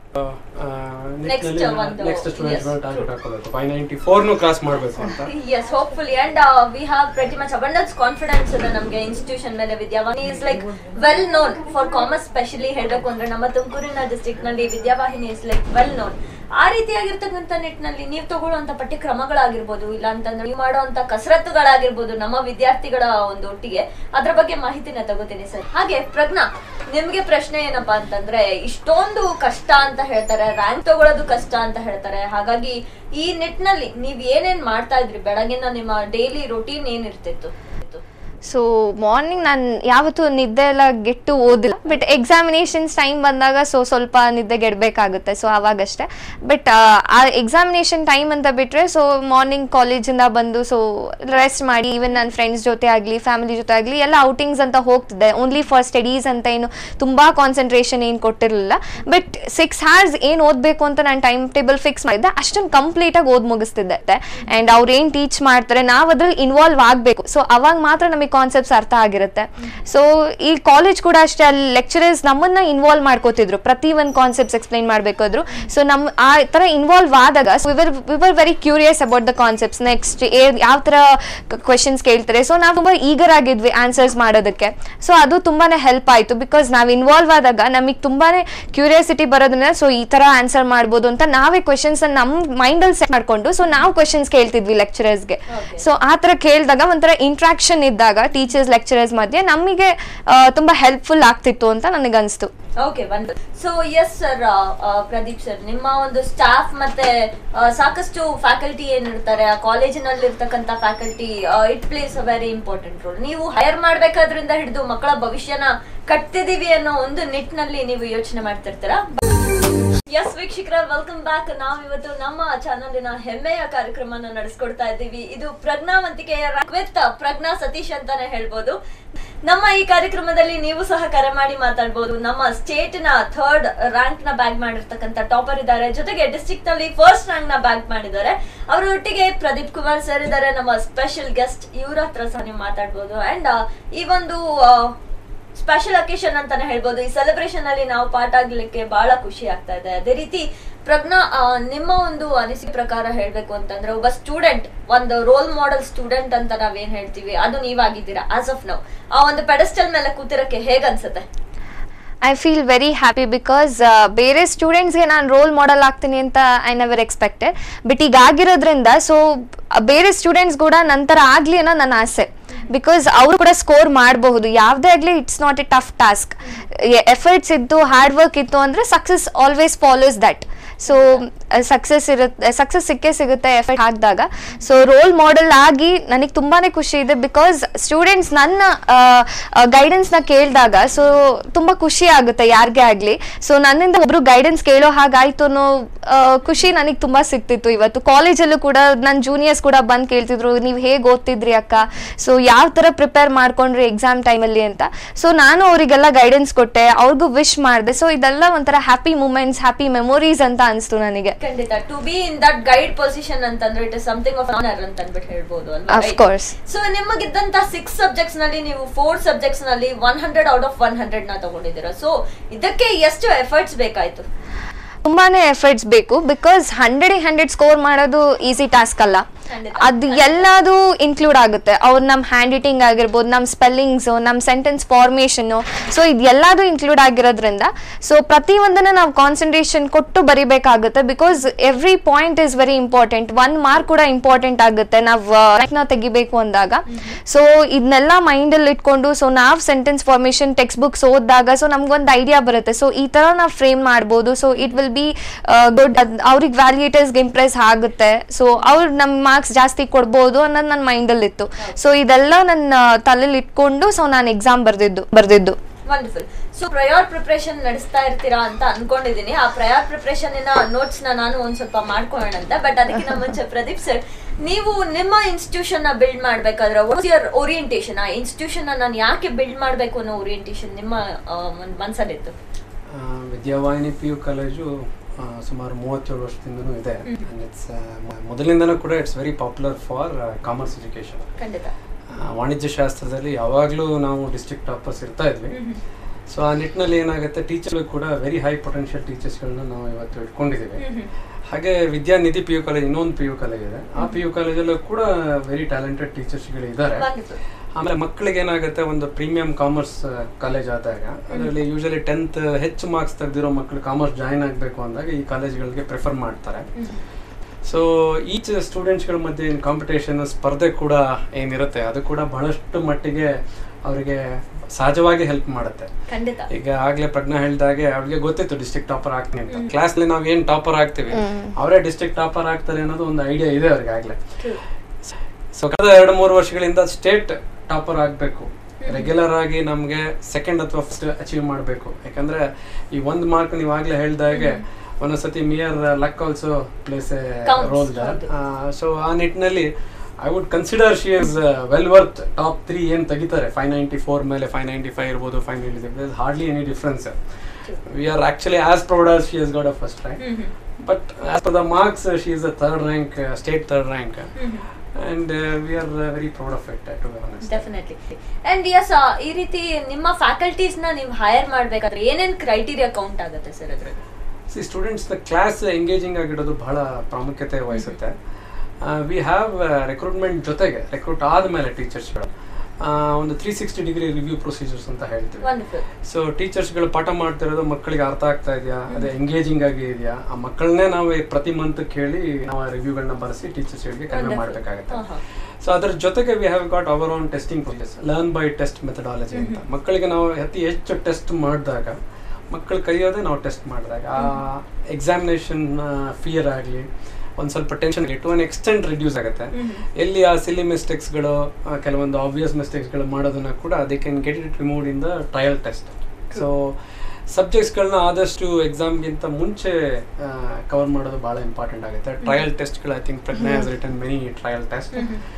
Next ಒಂದು, ನೆಕ್ಸ್ಟ್ ಸ್ಟೂಡೆಂಟ್ಸ್ yes, ಟಾರ್ಗೆಟ್ ಹಾಕೋಬೇಕು ಫೈವ್ ನೈಂಟಿ ಫೋರ್ನು ಕ್ರಾಸ್ ಮಾಡಬೇಕು ಅಂತ yes hopefully and we have pretty much abundance confidence ಇದೆ ನಮಗೆ ಇನ್ಸ್ಟಿಟ್ಯೂಷನ್ ಮೇಲೆ Vidyavahini is like well known for commerce specially ಹೇಳಬೇಕು ಅಂದ್ರೆ ನಮ್ಮ ತುಮಕೂರಿನ ಡಿಸ್ಟ್ರಿಕ್ಟ್ ನಲ್ಲಿ Vidyavahini is like well known ಆ ರೀತಿಯಾಗಿರ್ತಕ್ಕಂಥ ನಿಟ್ಟಿನಲ್ಲಿ ನೀವು ತಗೊಳ್ಳುವಂತ ಪಠ್ಯಕ್ರಮಗಳಾಗಿರ್ಬೋದು ಇಲ್ಲ ಅಂತಂದ್ರೆ ನೀವು ಮಾಡುವಂತ ಕಸರತ್ತುಗಳಾಗಿರ್ಬೋದು ನಮ್ಮ ವಿದ್ಯಾರ್ಥಿಗಳ ಒಂದು ಒಟ್ಟಿಗೆ ಅದ್ರ ಬಗ್ಗೆ ಮಾಹಿತಿನ ತಗೋತೀನಿ ಸರ್ ಹಾಗೆ ಪ್ರಜ್ಞಾ ನಿಮ್ಗೆ ಪ್ರಶ್ನೆ ಏನಪ್ಪಾ ಅಂತಂದ್ರೆ ಇಷ್ಟೊಂದು ಕಷ್ಟ ಅಂತ ಹೇಳ್ತಾರೆ ರ್ಯಾಂಕ್ ತಗೊಳ್ಳೋದು ಕಷ್ಟ ಅಂತ ಹೇಳ್ತಾರೆ ಹಾಗಾಗಿ ಈ ನಿಟ್ಟಿನಲ್ಲಿ ನೀವ್ ಏನೇನ್ ಮಾಡ್ತಾ ಇದ್ರಿ ಬೆಳಗಿನ ನಿಮ್ಮ ಡೈಲಿ ರೊಟೀನ್ ಏನಿರ್ತಿತ್ತು ಸೊ ಮಾರ್ನಿಂಗ್ ನಾನು ಯಾವತ್ತೂ ನಿದ್ದೆ ಎಲ್ಲ ಗೆಟ್ಟು ಓದಿಲ್ಲ ಬಟ್ ಎಕ್ಸಾಮಿನೇಷನ್ಸ್ ಟೈಮ್ ಬಂದಾಗ ಸೊ ಸ್ವಲ್ಪ ನಿದ್ದೆ ಗೆಡಬೇಕಾಗುತ್ತೆ ಸೊ ಅವಾಗಷ್ಟೇ ಬಟ್ ಆ ಎಕ್ಸಾಮಿನೇಷನ್ ಟೈಮ್ ಅಂತ ಬಿಟ್ಟರೆ ಸೊ ಮಾರ್ನಿಂಗ್ ಕಾಲೇಜಿಂದ ಬಂದು ಸೊ ರೆಸ್ಟ್ ಮಾಡಿ ಈವನ್ ನನ್ನ ಫ್ರೆಂಡ್ಸ್ ಜೊತೆ ಆಗಲಿ ಫ್ಯಾಮಿಲಿ ಜೊತೆ ಆಗಲಿ ಎಲ್ಲ ಔಟಿಂಗ್ಸ್ ಅಂತ ಹೋಗ್ತಿದ್ದೆ ಓನ್ಲಿ ಫಾರ್ ಸ್ಟಡೀಸ್ ಅಂತ ಏನು ತುಂಬ ಕಾನ್ಸಂಟ್ರೇಷನ್ ಏನು ಕೊಟ್ಟಿರಲಿಲ್ಲ ಬಟ್ ಸಿಕ್ಸ್ ಹಾರ್ಸ್ ಏನು ಓದಬೇಕು ಅಂತ ನಾನು ಟೈಮ್ ಟೇಬಲ್ ಫಿಕ್ಸ್ ಮಾಡಿದ್ದೆ ಅಷ್ಟೊಂದು ಕಂಪ್ಲೀಟಾಗಿ ಓದ್ ಮುಗಿಸ್ತಿದ್ದೆ ಆ್ಯಂಡ್ ಅವ್ರು ಏನು ಟೀಚ್ ಮಾಡ್ತಾರೆ ನಾವು ಅದ್ರಲ್ಲಿ ಇನ್ವಾಲ್ವ್ ಆಗಬೇಕು ಸೊ ಅವಾಗ ಮಾತ್ರ ನಮಗೆ ಕಾನ್ಸೆಪ್ಟ್ಸ್ ಅರ್ಥ ಆಗಿರುತ್ತೆ ಸೊ ಈ ಕಾಲೇಜ್ ಕೂಡ ಅಷ್ಟೇ ಅಲ್ಲಿ ಲೆಕ್ಚರರ್ಸ್ ನಮ್ಮನ್ನ ಇನ್ವಾಲ್ವ್ ಮಾಡ್ಕೋತಿದ್ರು ಪ್ರತಿ ಒಂದು ಕಾನ್ಸೆಪ್ಟ್ಸ್ ಎಕ್ಸ್ಪ್ಲೈನ್ ಮಾಡಬೇಕಾದ್ರು ಸೊ ನಮ್ಮ ಆ ಥರ ಇನ್ವಾಲ್ವ್ ಆದಾಗ we were we were very curious about the concepts next ಯಾವ ಥರ ಕ್ವೆಶನ್ಸ್ ಕೇಳ್ತಾರೆ ಸೊ ನಾವು ತುಂಬ ಈಗರ್ ಆಗಿದ್ವಿ ಆನ್ಸರ್ಸ್ ಮಾಡೋದಕ್ಕೆ ಸೊ ಅದು ತುಂಬಾನೇ ಹೆಲ್ಪ್ ಆಯಿತು ಬಿಕಾಸ್ ನಾವು ಇನ್ವಾಲ್ವ್ ಆದಾಗ ನಮಗೆ ತುಂಬಾನೇ ಕ್ಯೂರಿಯಾಸಿಟಿ ಬರೋದ್ರಿಂದ ಸೊ ಈ ಥರ ಆನ್ಸರ್ ಮಾಡ್ಬೋದು ಅಂತ ನಾವೇ ಕ್ವೆಶನ್ಸ್ ನಮ್ಮ ಮೈಂಡಲ್ಲಿ ಸೆಟ್ ಮಾಡ್ಕೊಂಡು ಸೊ ನಾವು ಕ್ವೆಶನ್ಸ್ ಕೇಳ್ತಿದ್ವಿ ಲೆಕ್ಚರರ್ಸ್ಗೆ Okay. ಸೊ ಆ ಥರ ಕೇಳಿದಾಗ ಒಂಥರ ಇಂಟ್ರಾಕ್ಷನ್ ಇದ್ದಾಗ ಟೀಚರ್ಸ್ ಲೆಕ್ಚರರ್ಸ್ ಮಧ್ಯೆ ನಮಗೆ ತುಂಬ ಹೆಲ್ಪ್ಫುಲ್ ಆಗ್ತಿತ್ತು ಅಂತ ನನಗನ್ನಿಸ್ತು ಓಕೆ ಬಂದು so yes sir Pradeep sir ನಿಮ್ಮ ಒಂದು ಸ್ಟಾಫ್ ಮತ್ತೆ ಆ, ಸಾಕಷ್ಟು ಫ್ಯಾಕಲ್ಟಿ ಏನಿರ್ತಾರೆ ಆ ಕಾಲೇಜಿನಲ್ಲಿ ಇರ್ತಕ್ಕಂಥ faculty it plays a very important role ನೀವು ಹೈರ್ ಮಾಡ್ಬೇಕಾದ್ರಿಂದ ಹಿಡಿದು ಮಕ್ಕಳ ಭವಿಷ್ಯನ ಕಟ್ತಿದೀವಿ ಅನ್ನೋ ಒಂದು ನಿಟ್ಟಿನಲ್ಲಿ ನೀವು ಯೋಚನೆ ಮಾಡ್ತಿರ್ತೀರಾ ಎಸ್ ವೀಕ್ಷಕರ ವೆಲ್ಕಮ್ ಬ್ಯಾಕ್ ನಾವಿವತ್ತು ನಮ್ಮ ಚಾನಲಿನ ಹೆಮ್ಮೆಯ ಕಾರ್ಯಕ್ರಮನ ನಡೆಸ್ಕೊಡ್ತಾ ಇದ್ದೀವಿ ಇದು ಪ್ರಜ್ಞಾವಂತಿಕೆಯ ವಿತ್ ಪ್ರಜ್ಞಾ ಸತೀಶ್ ಅಂತಾನೆ ಹೇಳ್ಬೋದು ನಮ್ಮ ಈ ಕಾರ್ಯಕ್ರಮದಲ್ಲಿ ನೀವು ಸಹ ಕರೆ ಮಾಡಿ ಮಾತಾಡ್ಬೋದು ನಮ್ಮ ಸ್ಟೇಟ್ ನ ಥರ್ಡ್ ರ್ಯಾಂಕ್ ನ ಬ್ಯಾಗ್ ಮಾಡಿರ್ತಕ್ಕಂಥ ಟಾಪರ್ ಇದ್ದಾರೆ ಜೊತೆಗೆ ಡಿಸ್ಟ್ರಿಕ್ಟ್ ನಲ್ಲಿ ಫಸ್ಟ್ ರ್ಯಾಂಕ್ ನ ಬ್ಯಾಗ್ ಮಾಡಿದ್ದಾರೆ ಅವರೊಟ್ಟಿಗೆ ಪ್ರದೀಪ್ ಕುಮಾರ್ ಸರ್ ಇದ್ದಾರೆ ನಮ್ಮ ಸ್ಪೆಷಲ್ ಗೆಸ್ಟ್ ಇವ್ರ ಹತ್ರ ಸಹ ನೀವು ಮಾತಾಡ್ಬೋದು ಅಂಡ್ ಈ ಒಂದು ಆ, ಸ್ಪೆಷಲ್ ಅಕೇಶನ್ ಅಂತಾನೆ ಹೇಳ್ಬೋದು ಈ ಸೆಲೆಬ್ರೇಷನ್ ಅಲ್ಲಿ ನಾವು ಪಾರ್ಟ್ ಆಗ್ಲಿಕ್ಕೆ ಬಹಳ ಖುಷಿ ಆಗ್ತಾ ಇದೆ ಅದೇ ರೀತಿ ಪ್ರಜ್ಞಾ ಆ, ನಿಮ್ಮ ಒಂದು ಅನಿಸಿಕೆ ಪ್ರಕಾರ ಹೇಳ್ಬೇಕು ಅಂತಂದ್ರೆ ಒಬ್ಬ ಸ್ಟೂಡೆಂಟ್ ಒಂದು ರೋಲ್ ಮಾಡೆಲ್ ಸ್ಟೂಡೆಂಟ್ ಅಂತ ನಾವೇನ್ ಹೇಳ್ತೀವಿ ಅದು ನೀವಾಗಿದ್ದೀರಾ ಆಸ್ ಆಫ್ ನೌ ಆ ಒಂದು ಪೆಡಸ್ಟಲ್ ಮೇಲೆ ಕೂತಿರಕ್ಕೆ ಹೇಗನ್ಸುತ್ತೆ I feel very happy because ಬೇರೆ ಸ್ಟೂಡೆಂಟ್ಸ್ಗೆ ನಾನು ರೋಲ್ ಮಾಡೆಲ್ ಆಗ್ತೀನಿ ಅಂತ ಐ ನೆವರ್ ಎಕ್ಸ್ಪೆಕ್ಟೆಡ್ ಬಟ್ ಈಗ ಆಗಿರೋದ್ರಿಂದ ಸೊ ಬೇರೆ ಸ್ಟೂಡೆಂಟ್ಸ್ ಕೂಡ ನಂತರ ಆಗಲಿ ಅನ್ನೋ ನನ್ನ ಆಸೆ ಬಿಕಾಸ್ ಅವರು ಕೂಡ ಸ್ಕೋರ್ ಮಾಡಬಹುದು ಯಾವುದೇ ಆಗಲಿ it's not a tough task efforts ಇದ್ದು ಹಾರ್ಡ್ ವರ್ಕ್ ಇತ್ತು ಅಂದರೆ success always follows that so success ಇರುತ್ತೆ ಸಕ್ಸಸ್ ಸಿಕ್ಕೇ ಸಿಗುತ್ತೆ ಎಫೆಕ್ಟ್ ಹಾಕಿದಾಗ ಸೊ ರೋಲ್ ಮಾಡೆಲ್ ಆಗಿ ನನಗೆ ತುಂಬಾ ಖುಷಿ ಇದೆ ಬಿಕಾಸ್ ಸ್ಟೂಡೆಂಟ್ಸ್ ನನ್ನ ಗೈಡೆನ್ಸ್ನ ಕೇಳಿದಾಗ ಸೊ ತುಂಬ ಖುಷಿ ಆಗುತ್ತೆ ಯಾರಿಗೇ ಆಗಲಿ ಸೊ ನನ್ನಿಂದ ಒಬ್ರು ಗೈಡೆನ್ಸ್ ಕೇಳೋ ಹಾಗಾಯ್ತು ಅನ್ನೋ ಆ, ಖುಷಿ ನನಗೆ ತುಂಬ ಸಿಕ್ತಿತ್ತು ಇವತ್ತು ಕಾಲೇಜಲ್ಲೂ ಕೂಡ ನನ್ನ ಜೂನಿಯರ್ಸ್ ಕೂಡ ಬಂದು ಕೇಳ್ತಿದ್ರು ನೀವು ಹೇಗೆ ಓದ್ತಿದ್ರಿ ಅಕ್ಕ ಸೊ ಯಾವ ಥರ ಪ್ರಿಪೇರ್ ಮಾಡ್ಕೊಂಡ್ರಿ ಎಕ್ಸಾಮ್ ಟೈಮಲ್ಲಿ ಅಂತ ಸೊ ನಾನು ಅವರಿಗೆಲ್ಲ ಗೈಡೆನ್ಸ್ ಕೊಟ್ಟೆ ಅವ್ರಿಗೂ ವಿಶ್ ಮಾಡಿದೆ ಸೊ ಇದೆಲ್ಲ ಒಂಥರ ಹ್ಯಾಪಿ ಮೂಮೆಂಟ್ಸ್ ಹ್ಯಾಪಿ ಮೆಮೊರೀಸ್ ಅಂತ ಅನಿಸ್ತು ನನಗೆ ಖಂಡಿತ to be in that guide position ಅಂತಂದ್ರೆ it is something of honour ಅಂತ ಅಂದ್ಬಿಟ್ಟು ಹೇಳ್ಬೋದು Of course. ಸೊ ನಿಮಗಿದ್ದಂತ ಸಿಕ್ಸ್ ಸಬ್ಜೆಕ್ಟ್ಸ್ ನಲ್ಲಿ ನೀವು ಫೋರ್ ಸಬ್ಜೆಕ್ಟ್ಸ್ ನಲ್ಲಿ one hundred out of one hundred ನ ತಗೊಂಡಿದ್ದೀರಾ ಸೊ ಇದಕ್ಕೆ ಎಷ್ಟು ಎಫರ್ಟ್ಸ್ ಬೇಕಾಯ್ತು ತುಂಬಾನೇ ಎಫರ್ಟ್ಸ್ ಬೇಕು ಬಿಕಾಸ್ ಹಂಡ್ರೆಡ್ ಹಂಡ್ರೆಡ್ ಸ್ಕೋರ್ ಮಾಡೋದು ಈಸಿ ಟಾಸ್ಕ್ ಅಲ್ಲ ಖಂಡಿತ. ಅದು ಎಲ್ಲದು ಇನ್ಕ್ಲೂಡ್ ಆಗುತ್ತೆ ಅವ್ರು ನಮ್ಮ ಹ್ಯಾಂಡ್ ರೈಟಿಂಗ್ ಆಗಿರ್ಬೋದು ನಮ್ಮ ಸ್ಪೆಲ್ಲಿಂಗ್ಸು ನಮ್ಮ ಸೆಂಟೆನ್ಸ್ ಫಾರ್ಮೇಷನ್ನು ಸೊ ಇದು ಎಲ್ಲದು ಇನ್ಕ್ಲೂಡ್ ಆಗಿರೋದ್ರಿಂದ ಸೊ ಪ್ರತಿಯೊಂದನ್ನು ನಾವು ಕಾನ್ಸಂಟ್ರೇಷನ್ ಕೊಟ್ಟು ಬರಿಬೇಕಾಗುತ್ತೆ because every point is very important one mark ಕೂಡ ಇಂಪಾರ್ಟೆಂಟ್ ಆಗುತ್ತೆ ನಾವು ನ ತೆಗಿಬೇಕು ಅಂದಾಗ ಸೊ ಇದನ್ನೆಲ್ಲ ಮೈಂಡಲ್ಲಿ ಇಟ್ಕೊಂಡು ಸೊ ನಾವು ಸೆಂಟೆನ್ಸ್ ಫಾರ್ಮೇಷನ್ ಟೆಕ್ಸ್ಟ್ ಬುಕ್ಸ್ ಓದಿದಾಗ ಸೊ ನಮ್ಗೊಂದು ಐಡಿಯಾ ಬರುತ್ತೆ ಸೊ ಈ ಥರ ನಾವು ಫ್ರೇಮ್ ಮಾಡ್ಬೋದು so it will be good ಅವ್ರಿಗೆ ವ್ಯಾಲ್ಯೂಟರ್ಸ್ಗೆ ಇಂಪ್ರೆಸ್ ಆಗುತ್ತೆ ಸೊ ಅವ್ರು ನಮ್ಮ ಮಾರ್ಕ್ಸ್ ಜಾಸ್ತಿ ಕೊಡ್ಬೋದು ಅನ್ನೋದು ನನ್ನ ಮೈಂಡಲ್ಲಿ ಇತ್ತು ಸೊ ಇದೆಲ್ಲ ನನ್ನ ತಲೆಯಲ್ಲಿ ಇಟ್ಕೊಂಡು ಸೊ ನಾನು ಎಕ್ಸಾಮ್ ಬರ್ದಿದ್ದು ಬರ್ದಿದ್ದು ವಂಡರ್ಫುಲ್ ಸೊ ಪ್ರಯಾರ್ ಪ್ರಿಪ್ರೇಷನ್ ನಡೆಸ್ತಾ ಇರ್ತೀರಾ ಅಂತ ಅನ್ಕೊಂಡಿದೀನಿ ಆ ಪ್ರಯಾರ್ ಪ್ರಿಪ್ರೇಷನ್ ನೋಟ್ಸ್ ನ ನಾನು ಒಂದ್ ಸ್ವಲ್ಪ ಮಾಡ್ಕೊಳ್ಳೋಣ ಅಂತ ಬಟ್ ಅದಕ್ಕಿಂತ ಮುಂಚೆ ಪ್ರದೀಪ್ ಸರ್ ನೀವು ನಿಮ್ಮ ಇನ್ಸ್ಟಿಟ್ಯೂಷನ್ ನ ಬಿಲ್ಡ್ ಮಾಡ್ಬೇಕಾದ್ರೆ ಯರ್ ಓರಿಯಂಟೇಷನ್ ಆ ಇನ್ಸ್ಟಿಟ್ಯೂಷನ್ ನಾನು ಯಾಕೆ ಬಿಲ್ಡ್ ಮಾಡ್ಬೇಕು ಅನ್ನೋ ಓರಿಯಂಟೇಷನ್ ನಿಮ್ಮ ಆ, ಒಂದ್ ಮನ್ಸಲ್ಲಿತ್ತು ಆ, ವಿದ್ಯಾವಾಹಿನಿ ಪಿ ಯು ಕಾಲೇಜು ಆ, ಸುಮಾರು ಮೂವತ್ತೇಳು ವರ್ಷದಿಂದನೂ ಇದೆ And it's, ಆ, ಮ- ಮೊದಲಿಂದನೂ ಕೂಡ it's very popular for commerce education ಖಂಡಿತ ವಾಣಿಜ್ಯ ಶಾಸ್ತ್ರದಲ್ಲಿ ಯಾವಾಗಲೂ ನಾವು ಡಿಸ್ಟ್ರಿಕ್ಟ್ ಟಾಪರ್ಸ್ ಇರ್ತಾ ಇದ್ವಿ ಸೊ ಆ ನಿಟ್ಟಿನಲ್ಲಿ ಏನಾಗುತ್ತೆ ಟೀಚರ್ಗಳು ಕೂಡ ವೆರಿ ಹೈ ಪೊಟೆನ್ಷಿಯಲ್ ಟೀಚರ್ಸ್ಗಳನ್ನ ನಾವು ಇವತ್ತು ಇಟ್ಕೊಂಡಿದ್ದೀವಿ ಹಾಗೆ ವಿದ್ಯಾನಿಧಿ ಪಿ ಯು ಕಾಲೇಜ್ ಇನ್ನೊಂದು ಪಿ ಯು ಕಾಲೇಜ್ ಇದೆ ಆ ಪಿ ಯು ಕಾಲೇಜಲ್ಲೂ ಕೂಡ ವೆರಿ ಟ್ಯಾಲೆಂಟೆಡ್ ಟೀಚರ್ಸ್ಗಳು ಇದ್ದಾರೆ ವಂಡರ್ಫುಲ್ ಆಮೇಲೆ ಮಕ್ಕಳಿಗೆ ಏನಾಗುತ್ತೆ ಒಂದು ಪ್ರೀಮಿಯಂ ಕಾಮರ್ಸ್ ಕಾಲೇಜ್ ಆದಾಗ ಅದರಲ್ಲಿ ಯೂಶಲಿ ಟೆಂತ್ ಹೆಚ್ಚು ಮಾರ್ಕ್ಸ್ ತೆಗೆದಿರೋ ಮಕ್ಕಳು ಕಾಮರ್ಸ್ ಜಾಯಿನ್ ಆಗಬೇಕು ಅಂದಾಗ ಈ ಕಾಲೇಜ್ಗಳಿಗೆ ಪ್ರಿಫರ್ ಮಾಡ್ತಾರೆ ಸೊ ಈಚ್ ಸ್ಟೂಡೆಂಟ್ಸ್ಗಳ ಮಧ್ಯೆ ಏನು ಕಾಂಪಿಟೇಷನ್ ಸ್ಪರ್ಧೆ ಕೂಡ ಏನಿರುತ್ತೆ ಅದು ಕೂಡ ಬಹಳಷ್ಟು ಮಟ್ಟಿಗೆ ಅವರಿಗೆ ಸಹಜವಾಗಿ ಹೆಲ್ಪ್ ಮಾಡುತ್ತೆ ಖಂಡಿತ ಈಗ ಆಗ್ಲೇ ಪ್ರಜ್ಞಾ ಹೇಳ್ದಾಗೆ ಅವ್ರಿಗೆ ಗೊತ್ತಿತ್ತು ಡಿಸ್ಟ್ರಿಕ್ಟ್ ಟಾಪರ್ ಆಗ್ತೀನಿ ಅಂತ ಕ್ಲಾಸ್ಲಿ ನಾವ್ ಏನ್ ಟಾಪರ್ ಆಗ್ತೀವಿ ಅವರೇ ಡಿಸ್ಟ್ರಿಕ್ಟ್ ಟಾಪರ್ ಆಗ್ತಾರೆ ಅನ್ನೋದು ಒಂದು ಐಡಿಯಾ ಇದೆ ಅವ್ರಿಗೆ ಆಗ್ಲೇ True. ಸೊ ಕಳೆದ ಎರಡು ಮೂರು ವರ್ಷಗಳಿಂದ ಸ್ಟೇಟ್ ಟಾಪರ್ ಆಗಬೇಕು ರೆಗ್ಯುಲರ್ ಆಗಿ ನಮಗೆ ಸೆಕೆಂಡ್ ಅಥವಾ ಫಸ್ಟ್ ಅಚೀವ್ ಮಾಡಬೇಕು ಯಾಕಂದ್ರೆ ಈ ಒಂದು ಮಾರ್ಕ್ ನೀವು ಆಗ್ಲೇ ಹೇಳ್ದಾಗೆ ಒಂದೊಂದ್ಸತಿ mere luck also plays a Counts, role ಹೌದು. ಸೊ ಆ ನಿಟ್ಟಿನಲ್ಲಿ I would consider she is well worth top three ಏನು ತೆಗಿತಾರೆ ಫೈವ್ ನೈಂಟಿ ಫೋರ್ ಮೇಲೆ ಫೈವ್ ನೈಂಟಿ ಫೈವ್ ಇರ್ಬೋದು five ninety hardly any difference we are actually as proud as she is got a first rank hmm hmm. But as per the marks she is a third rank state third rank hmm hmm. And we are very proud of it to be honest definitely and yes ಈ ರೀತಿ ನಿಮ್ಮ faculties ನ ನೀವು hire ಮಾಡ್ಬೇಕಾದ್ರೆ ಏನೇನ್ criteria count ಆಗುತ್ತೆ sir ಅದ್ರಲ್ಲಿ see students class engaging ಆಗಿಡೋದು ಬಹಳ ಪ್ರಾಮುಖ್ಯತೆ ವಹಿಸುತ್ತೆ ವಿ ಹ್ಯಾವ್ ರಿಕ್ರೂಟ್ಮೆಂಟ್ ಜೊತೆಗೆ ರಿಕ್ರೂಟ್ ಆದಮೇಲೆ ಟೀಚರ್ಸ್ಗಳು ಒಂದು three sixty degree review procedures ಅಂತ ಹೇಳ್ತೀವಿ ವಂಡರ್ಫುಲ್ ಸೊ ಟೀಚರ್ಸ್ಗಳು ಪಾಠ ಮಾಡ್ತಿರೋದು ಮಕ್ಕಳಿಗೆ ಅರ್ಥ ಆಗ್ತಾ ಇದೆಯಾ ಅದೇ ಎಂಗೇಜಿಂಗ್ ಆಗಿ ಇದೆಯಾ ಆ ಮಕ್ಕಳನ್ನೇ ನಾವು ಪ್ರತಿ ಮಂತ್ ಕೇಳಿ ನಾವು ರಿವ್ಯೂಗಳನ್ನ ಬರೆಸಿ ಟೀಚರ್ಸ್ಗಳಿಗೆ ಕಡಿಮೆ ಮಾಡಬೇಕಾಗತ್ತೆ ಸೊ ಅದ್ರ ಜೊತೆಗೆ we have got our own testing process learn by test methodology ಅಂತ ಮಕ್ಕಳಿಗೆ ನಾವು ಅತಿ ಹೆಚ್ಚು ಟೆಸ್ಟ್ ಮಾಡಿದಾಗ ಮಕ್ಕಳು ಕಲಿಯೋದೇ ನಾವು ಟೆಸ್ಟ್ ಮಾಡಿದಾಗ ಆ ಎಕ್ಸಾಮಿನೇಷನ್ ಫಿಯರ್ ಆಗಲಿ ಒಂದು ಸ್ವಲ್ಪ tension to an extent reduce ಆಗುತ್ತೆ ಎಲ್ಲಿ ಆ ಸಿಲಿ ಮಿಸ್ಟೇಕ್ಸ್ಗಳು ಕೆಲವೊಂದು ಆಬ್ವಿಯಸ್ ಮಿಸ್ಟೇಕ್ಸ್ಗಳು ಮಾಡೋದನ್ನ ಕೂಡ they can get it remove in the trial test so ಸಬ್ಜೆಕ್ಟ್ಸ್ಗಳನ್ನ ಆದಷ್ಟು ಎಕ್ಸಾಮ್ಗಿಂತ ಮುಂಚೆ ಕವರ್ ಮಾಡೋದು ಭಾಳ ಇಂಪಾರ್ಟೆಂಟ್ ಆಗುತ್ತೆ ಟ್ರಯಲ್ ಟೆಸ್ಟ್ಗಳು I think Pragnya has written many trial test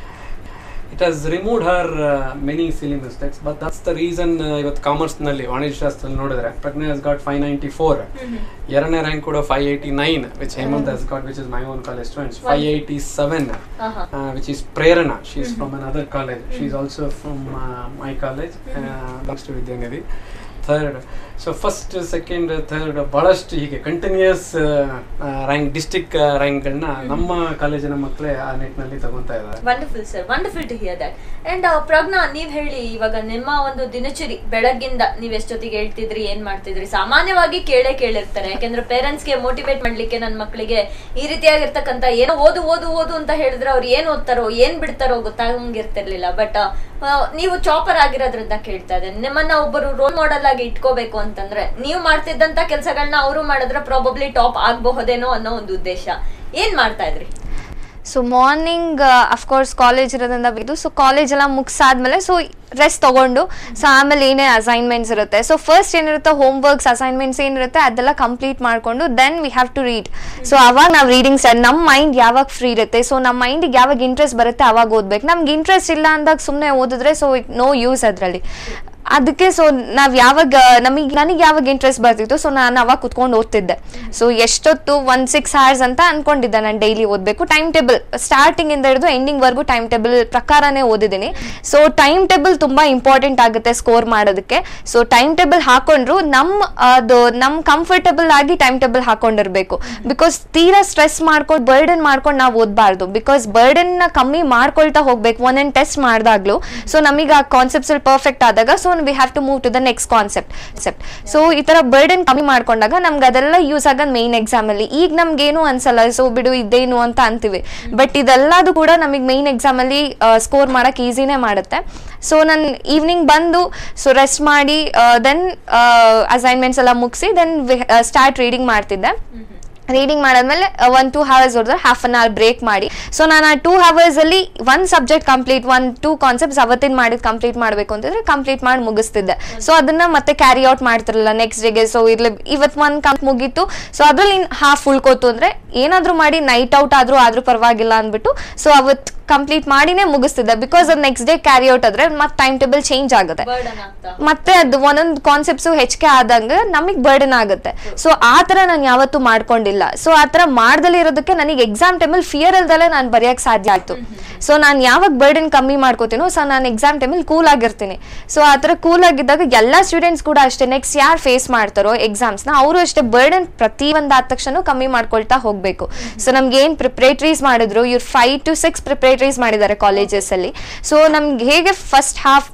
it has removed her many silly mistakes but that's the reason ಇವತ್ತು ಕಾಮರ್ಸ್ನಲ್ಲಿ ವಾಣಿಜ್ಯ ಶಾಸ್ತ್ರದಲ್ಲಿ ನೋಡಿದ್ರೆ Pragnya has got five ninety four ಎರಡನೇ ರ್ಯಾಂಕ್ ಕೂಡ five eighty nine which Hemanth has got which is my own college students five eighty seven which is Prerana she is from an other college she is also from my college next Vidyanidhi third so first second third ಬಹಳಷ್ಟು ಹೀಗೆ continuous rank district ರ್ಯಾಂಕ್ಗಳನ್ನ ನಮ್ಮ ಕಾಲೇಜಿನ ಮಕ್ಕಳೇ ಆ ನಿಟ್ಟಿನಲ್ಲಿ ತಗೊಂತಾ ಇದ್ದಾರೆ wonderful sir wonderful to hear that and Pragnya ನೀವ್ ಹೇಳಿ ಇವಾಗ ನಿಮ್ಮ ಒಂದು ದಿನಚರಿ ಬೆಳಗ್ಗಿಂದ ನೀವ್ ಎಷ್ಟೊತ್ತಿಗೆ ಹೇಳ್ತಿದ್ರಿ ಏನ್ ಮಾಡ್ತಿದ್ರಿ ಸಾಮಾನ್ಯವಾಗಿ ಕೇಳೇ ಕೇಳಿರ್ತಾರೆ ಯಾಕೆಂದ್ರೆ ಪೇರೆಂಟ್ಸ್ ಗೆ ಮೋಟಿವೇಟ್ ಮಾಡ್ಲಿಕ್ಕೆ ನನ್ನ ಮಕ್ಕಳಿಗೆ ಈ ರೀತಿಯಾಗಿರ್ತಕ್ಕಂಥ ಏನೋ ಓದು ಓದು ಓದು ಅಂತ ಹೇಳಿದ್ರೆ ಅವ್ರು ಏನ್ ಓದ್ತಾರೋ ಏನ್ ಬಿಡ್ತಾರೋ ಗೊತ್ತಾಗಂಗಿರ್ತಿರ್ಲಿಲ್ಲ ಬಟ್ ನೀವು ಚಾಪರ್ ಆಗಿರೋದ್ರಿಂದ ಕೇಳ್ತಾ ಇದ್ದೇನೆ ನಿಮ್ಮನ್ನ ಒಬ್ಬರು ರೋಲ್ ಮಾಡೆಲ್ ಆಗಿ ಇಟ್ಕೋಬೇಕು ಅಂತಂದ್ರೆ ನೀವು ಮಾಡ್ತಿದ್ದಂತ ಕೆಲಸಗಳನ್ನ ಅವರು ಮಾಡಿದ್ರೆ ಪ್ರಾಬಬ್ಲಿ ಟಾಪ್ ಆಗಬಹುದೇನೋ ಅನ್ನೋ ಒಂದು ಉದ್ದೇಶ ಏನ್ ಮಾಡ್ತಾ ಇದ್ರಿ ಸೊ ಮಾರ್ನಿಂಗ್ ಅಫ್ಕೋರ್ಸ್ ಕಾಲೇಜ್ ಇರೋದ್ರಿಂದ ಬಿದ್ದು ಸೊ ಕಾಲೇಜ್ ಎಲ್ಲ ಮುಗಿಸಾದ್ಮೇಲೆ ಸೊ ರೆಸ್ಟ್ ತಗೊಂಡು ಸೊ ಆಮೇಲೆ ಏನೇ ಅಸೈನ್ಮೆಂಟ್ಸ್ ಇರುತ್ತೆ ಸೊ ಫಸ್ಟ್ ಏನಿರುತ್ತೆ ಹೋಮ್ ವರ್ಕ್ಸ್ ಅಸೈನ್ಮೆಂಟ್ಸ್ ಏನಿರುತ್ತೆ ಅದೆಲ್ಲ ಕಂಪ್ಲೀಟ್ ಮಾಡಿಕೊಂಡು then we have to read so ಅವಾಗ ನಾವು ರೀಡಿಂಗ್ ಸ್ಟಾರ್ಟ್ ನಮ್ಮ ಮೈಂಡ್ ಯಾವಾಗ ಫ್ರೀ ಇರುತ್ತೆ ಸೊ ನಮ್ಮ ಮೈಂಡಿಗೆ ಯಾವಾಗ ಇಂಟ್ರೆಸ್ಟ್ ಬರುತ್ತೆ ಅವಾಗ ಓದ್ಬೇಕು ನಮ್ಗೆ ಇಂಟ್ರೆಸ್ಟ್ ಇಲ್ಲ ಅಂದಾಗ ಸುಮ್ಮನೆ ಓದಿದ್ರೆ ಸೊ ಇಟ್ ನೋ ಯೂಸ್ ಅದರಲ್ಲಿ ಅದಕ್ಕೆ ಸೊ ನಾವ್ ಯಾವಾಗ ನಮಗೆ ನನಗೆ ಯಾವಾಗ ಇಂಟ್ರೆಸ್ಟ್ ಬರ್ತಿತ್ತು ಸೊ ನಾನು ಅವಾಗ ಕುತ್ಕೊಂಡು ಓದ್ತಿದ್ದೆ ಸೊ ಎಷ್ಟೊತ್ತು ಒನ್ ಸಿಕ್ಸ್ ಅವರ್ಸ್ ಅಂತ ಅನ್ಕೊಂಡಿದ್ದೆ ನಾನು ಡೈಲಿ ಓದಬೇಕು ಟೈಮ್ ಟೇಬಲ್ ಸ್ಟಾರ್ಟಿಂಗ್ ಇಂದ ಹಿಡಿದು ಎಂಡಿಂಗ್ ವರ್ಗು ಟೈಮ್ ಟೇಬಲ್ ಪ್ರಕಾರನೇ ಓದಿದ್ದೀನಿ ಸೊ ಟೈಮ್ ಟೇಬಲ್ ತುಂಬಾ ಇಂಪಾರ್ಟೆಂಟ್ ಆಗುತ್ತೆ ಸ್ಕೋರ್ ಮಾಡೋದಕ್ಕೆ ಸೊ ಟೈಮ್ ಟೇಬಲ್ ಹಾಕೊಂಡ್ರು ನಮ್ಮ ಅದು ನಮ್ ಕಂಫರ್ಟಬಲ್ ಆಗಿ ಟೈಮ್ ಟೇಬಲ್ ಹಾಕೊಂಡಿರ್ಬೇಕು ಬಿಕಾಸ್ ತೀರಾ ಸ್ಟ್ರೆಸ್ ಮಾಡ್ಕೊಂಡು ಬರ್ಡನ್ ಮಾಡ್ಕೊಂಡು ನಾವು ಓದಬಾರ್ದು ಬಿಕಾಸ್ ಬರ್ಡನ್ ನ ಕಮ್ಮಿ ಮಾಡ್ಕೊಳ್ತಾ ಹೋಗ್ಬೇಕು ಒಂದೊಂದು ಟೆಸ್ಟ್ ಮಾಡಿದಾಗ್ಲೂ ಸೊ ನಮಗೆ ಆ ಕಾನ್ಸೆಪ್ಟ್ಸ್ ಅಲ್ಲಿ ಪರ್ಫೆಕ್ಟ್ ಆದಾಗ so we have to move to the next concept ಸೆಪ್ಟ್ ಸೊ ಈ ತರ ಬರ್ಡನ್ ಕಮ್ಮಿ ಮಾಡ್ಕೊಂಡಾಗ ನಮ್ಗೆ ಅದೆಲ್ಲ ಯೂಸ್ ಆಗೋದು ಮೇನ್ ಎಕ್ಸಾಮ್ ಅಲ್ಲಿ ಈಗ ನಮ್ಗೇನು ಅನ್ಸಲ್ಲ ಸೊ ಬಿಡು ಇದೇನು ಅಂತ ಅಂತೀವಿ ಬಟ್ ಇದೆಲ್ಲದು ಕೂಡ ನಮಗೆ ಮೇನ್ ಎಕ್ಸಾಮ್ ಅಲ್ಲಿ ಸ್ಕೋರ್ ಮಾಡಕ್ ಈಸಿನೇ ಮಾಡುತ್ತೆ ಸೊ ನಾನು ಈವ್ನಿಂಗ್ ಬಂದು ಸೊ ರೆಸ್ಟ್ ಮಾಡಿ ದೆನ್ ಅಸೈನ್ಮೆಂಟ್ಸ್ ಎಲ್ಲ ಮುಗಿಸಿ ದೆನ್ ಸ್ಟಾರ್ಟ್ ರೀಡಿಂಗ್ ಮಾಡ್ತಿದ್ದೆ ರೀಡಿಂಗ್ ಮಾಡಾದ್ಮೇಲೆ ಒನ್ ಟೂ ಅವರ್ಸ್ ಹೊಡೆದ್ರೆ ಹಾಫ್ ಅನ್ ಅವರ್ ಬ್ರೇಕ್ ಮಾಡಿ ಸೊ ನಾನು ಆ ಟೂ ಅವರ್ಸ್ ಅಲ್ಲಿ one subject complete one two concepts ಅವತ್ತಿನ ಮಾಡಿದ್ ಕಂಪ್ಲೀಟ್ ಮಾಡಬೇಕು ಅಂತಂದ್ರೆ ಕಂಪ್ಲೀಟ್ ಮಾಡಿ ಮುಗಿಸ್ತಿದ್ದೆ ಸೊ ಅದನ್ನ ಮತ್ತೆ ಕ್ಯಾರಿ ಔಟ್ ಮಾಡ್ತಿರಲಿಲ್ಲ ನೆಕ್ಸ್ಟ್ ಡೇಗೆ ಸೊ ಇರ್ಲಿ ಇವತ್ತು ಒಂದು ಕಂಪ್ ಮುಗೀತು ಸೊ ಅದ್ರಲ್ಲಿ ಹಾಫ್ ಉಳ್ಕೋತು ಅಂದ್ರೆ ಏನಾದ್ರೂ ಮಾಡಿ ನೈಟ್ ಔಟ್ ಆದ್ರೂ ಆದ್ರೂ ಪರವಾಗಿಲ್ಲ ಅಂದ್ಬಿಟ್ಟು ಸೊ ಅವತ್ತು ಕಂಪ್ಲೀಟ್ ಮಾಡಿನೇ ಮುಗಿಸ್ತಿದ್ದೆ ಬಿಕಾಸ್ ಅದು ನೆಕ್ಸ್ಟ್ ಡೇ ಕ್ಯಾರಿ ಔಟ್ ಆದ್ರೆ ಮತ್ತೆ ಟೈಮ್ ಟೇಬಲ್ ಚೇಂಜ್ ಆಗುತ್ತೆ ಬರ್ಡನ್ ಆಗ್ತಾ ಮತ್ತೆ ಅದು ಒಂದೊಂದು ಕಾನ್ಸೆಪ್ಟ್ಸ್ ಹೆಚ್ಚಿಗೆ ಆದಂಗೆ ನಮಗೆ ಬರ್ಡನ್ ಆಗುತ್ತೆ ಸೊ ಆ ತರ ನಾನು ಯಾವತ್ತೂ ಮಾಡ್ಕೊಂಡಿಲ್ಲ ಸೊ ಆ ತರ ಮಾಡ್ದಲೇ ಇರೋದಕ್ಕೆ ನನಗೆ ಎಕ್ಸಾಮ್ ಟೈಮಲ್ಲಿ ಫಿಯರ್ ಇಲ್ದಲೆ ನಾನು ಬರೆಯಕ್ಕೆ ಸಾಧ್ಯ ಆಯ್ತು ಸೊ ನಾನು ಯಾವಾಗ ಬರ್ಡನ್ ಕಮ್ಮಿ ಮಾಡ್ಕೋತೀನೋ ಸೊ ನಾನು ಎಕ್ಸಾಮ್ ಟೈಮಲ್ಲಿ ಕೂಲ್ ಆಗಿರ್ತೀನಿ ಸೊ ಆ ಥರ ಕೂಲ್ ಆಗಿದ್ದಾಗ ಎಲ್ಲ ಸ್ಟೂಡೆಂಟ್ಸ್ ಕೂಡ ಅಷ್ಟೇ ನೆಕ್ಸ್ಟ್ ಯಾರು ಫೇಸ್ ಮಾಡ್ತಾರೋ ಎಕ್ಸಾಮ್ಸ್ನ ಅವರು ಅಷ್ಟೇ ಬರ್ಡನ್ ಪ್ರತಿ ಒಂದು ಆದ ತಕ್ಷಣ ಕಮ್ಮಿ ಮಾಡ್ಕೊಳ್ತಾ ಹೋಗಬೇಕು ಸೊ ನಮ್ಗೆ ಏನು ಪ್ರಿಪ್ರೇಟ್ರೀಸ್ ಮಾಡಿದ್ರು ಇವ್ರು ಫೈವ್ ಟು ಸಿಕ್ಸ್ ಪ್ರಿಪ್ರೇಟ್ರೀಸ್ ಮಾಡಿದ್ದಾರೆ ಕಾಲೇಜಸ್ ಅಲ್ಲಿ ಸೊ ನಮ್ಗೆ ಹೇಗೆ first half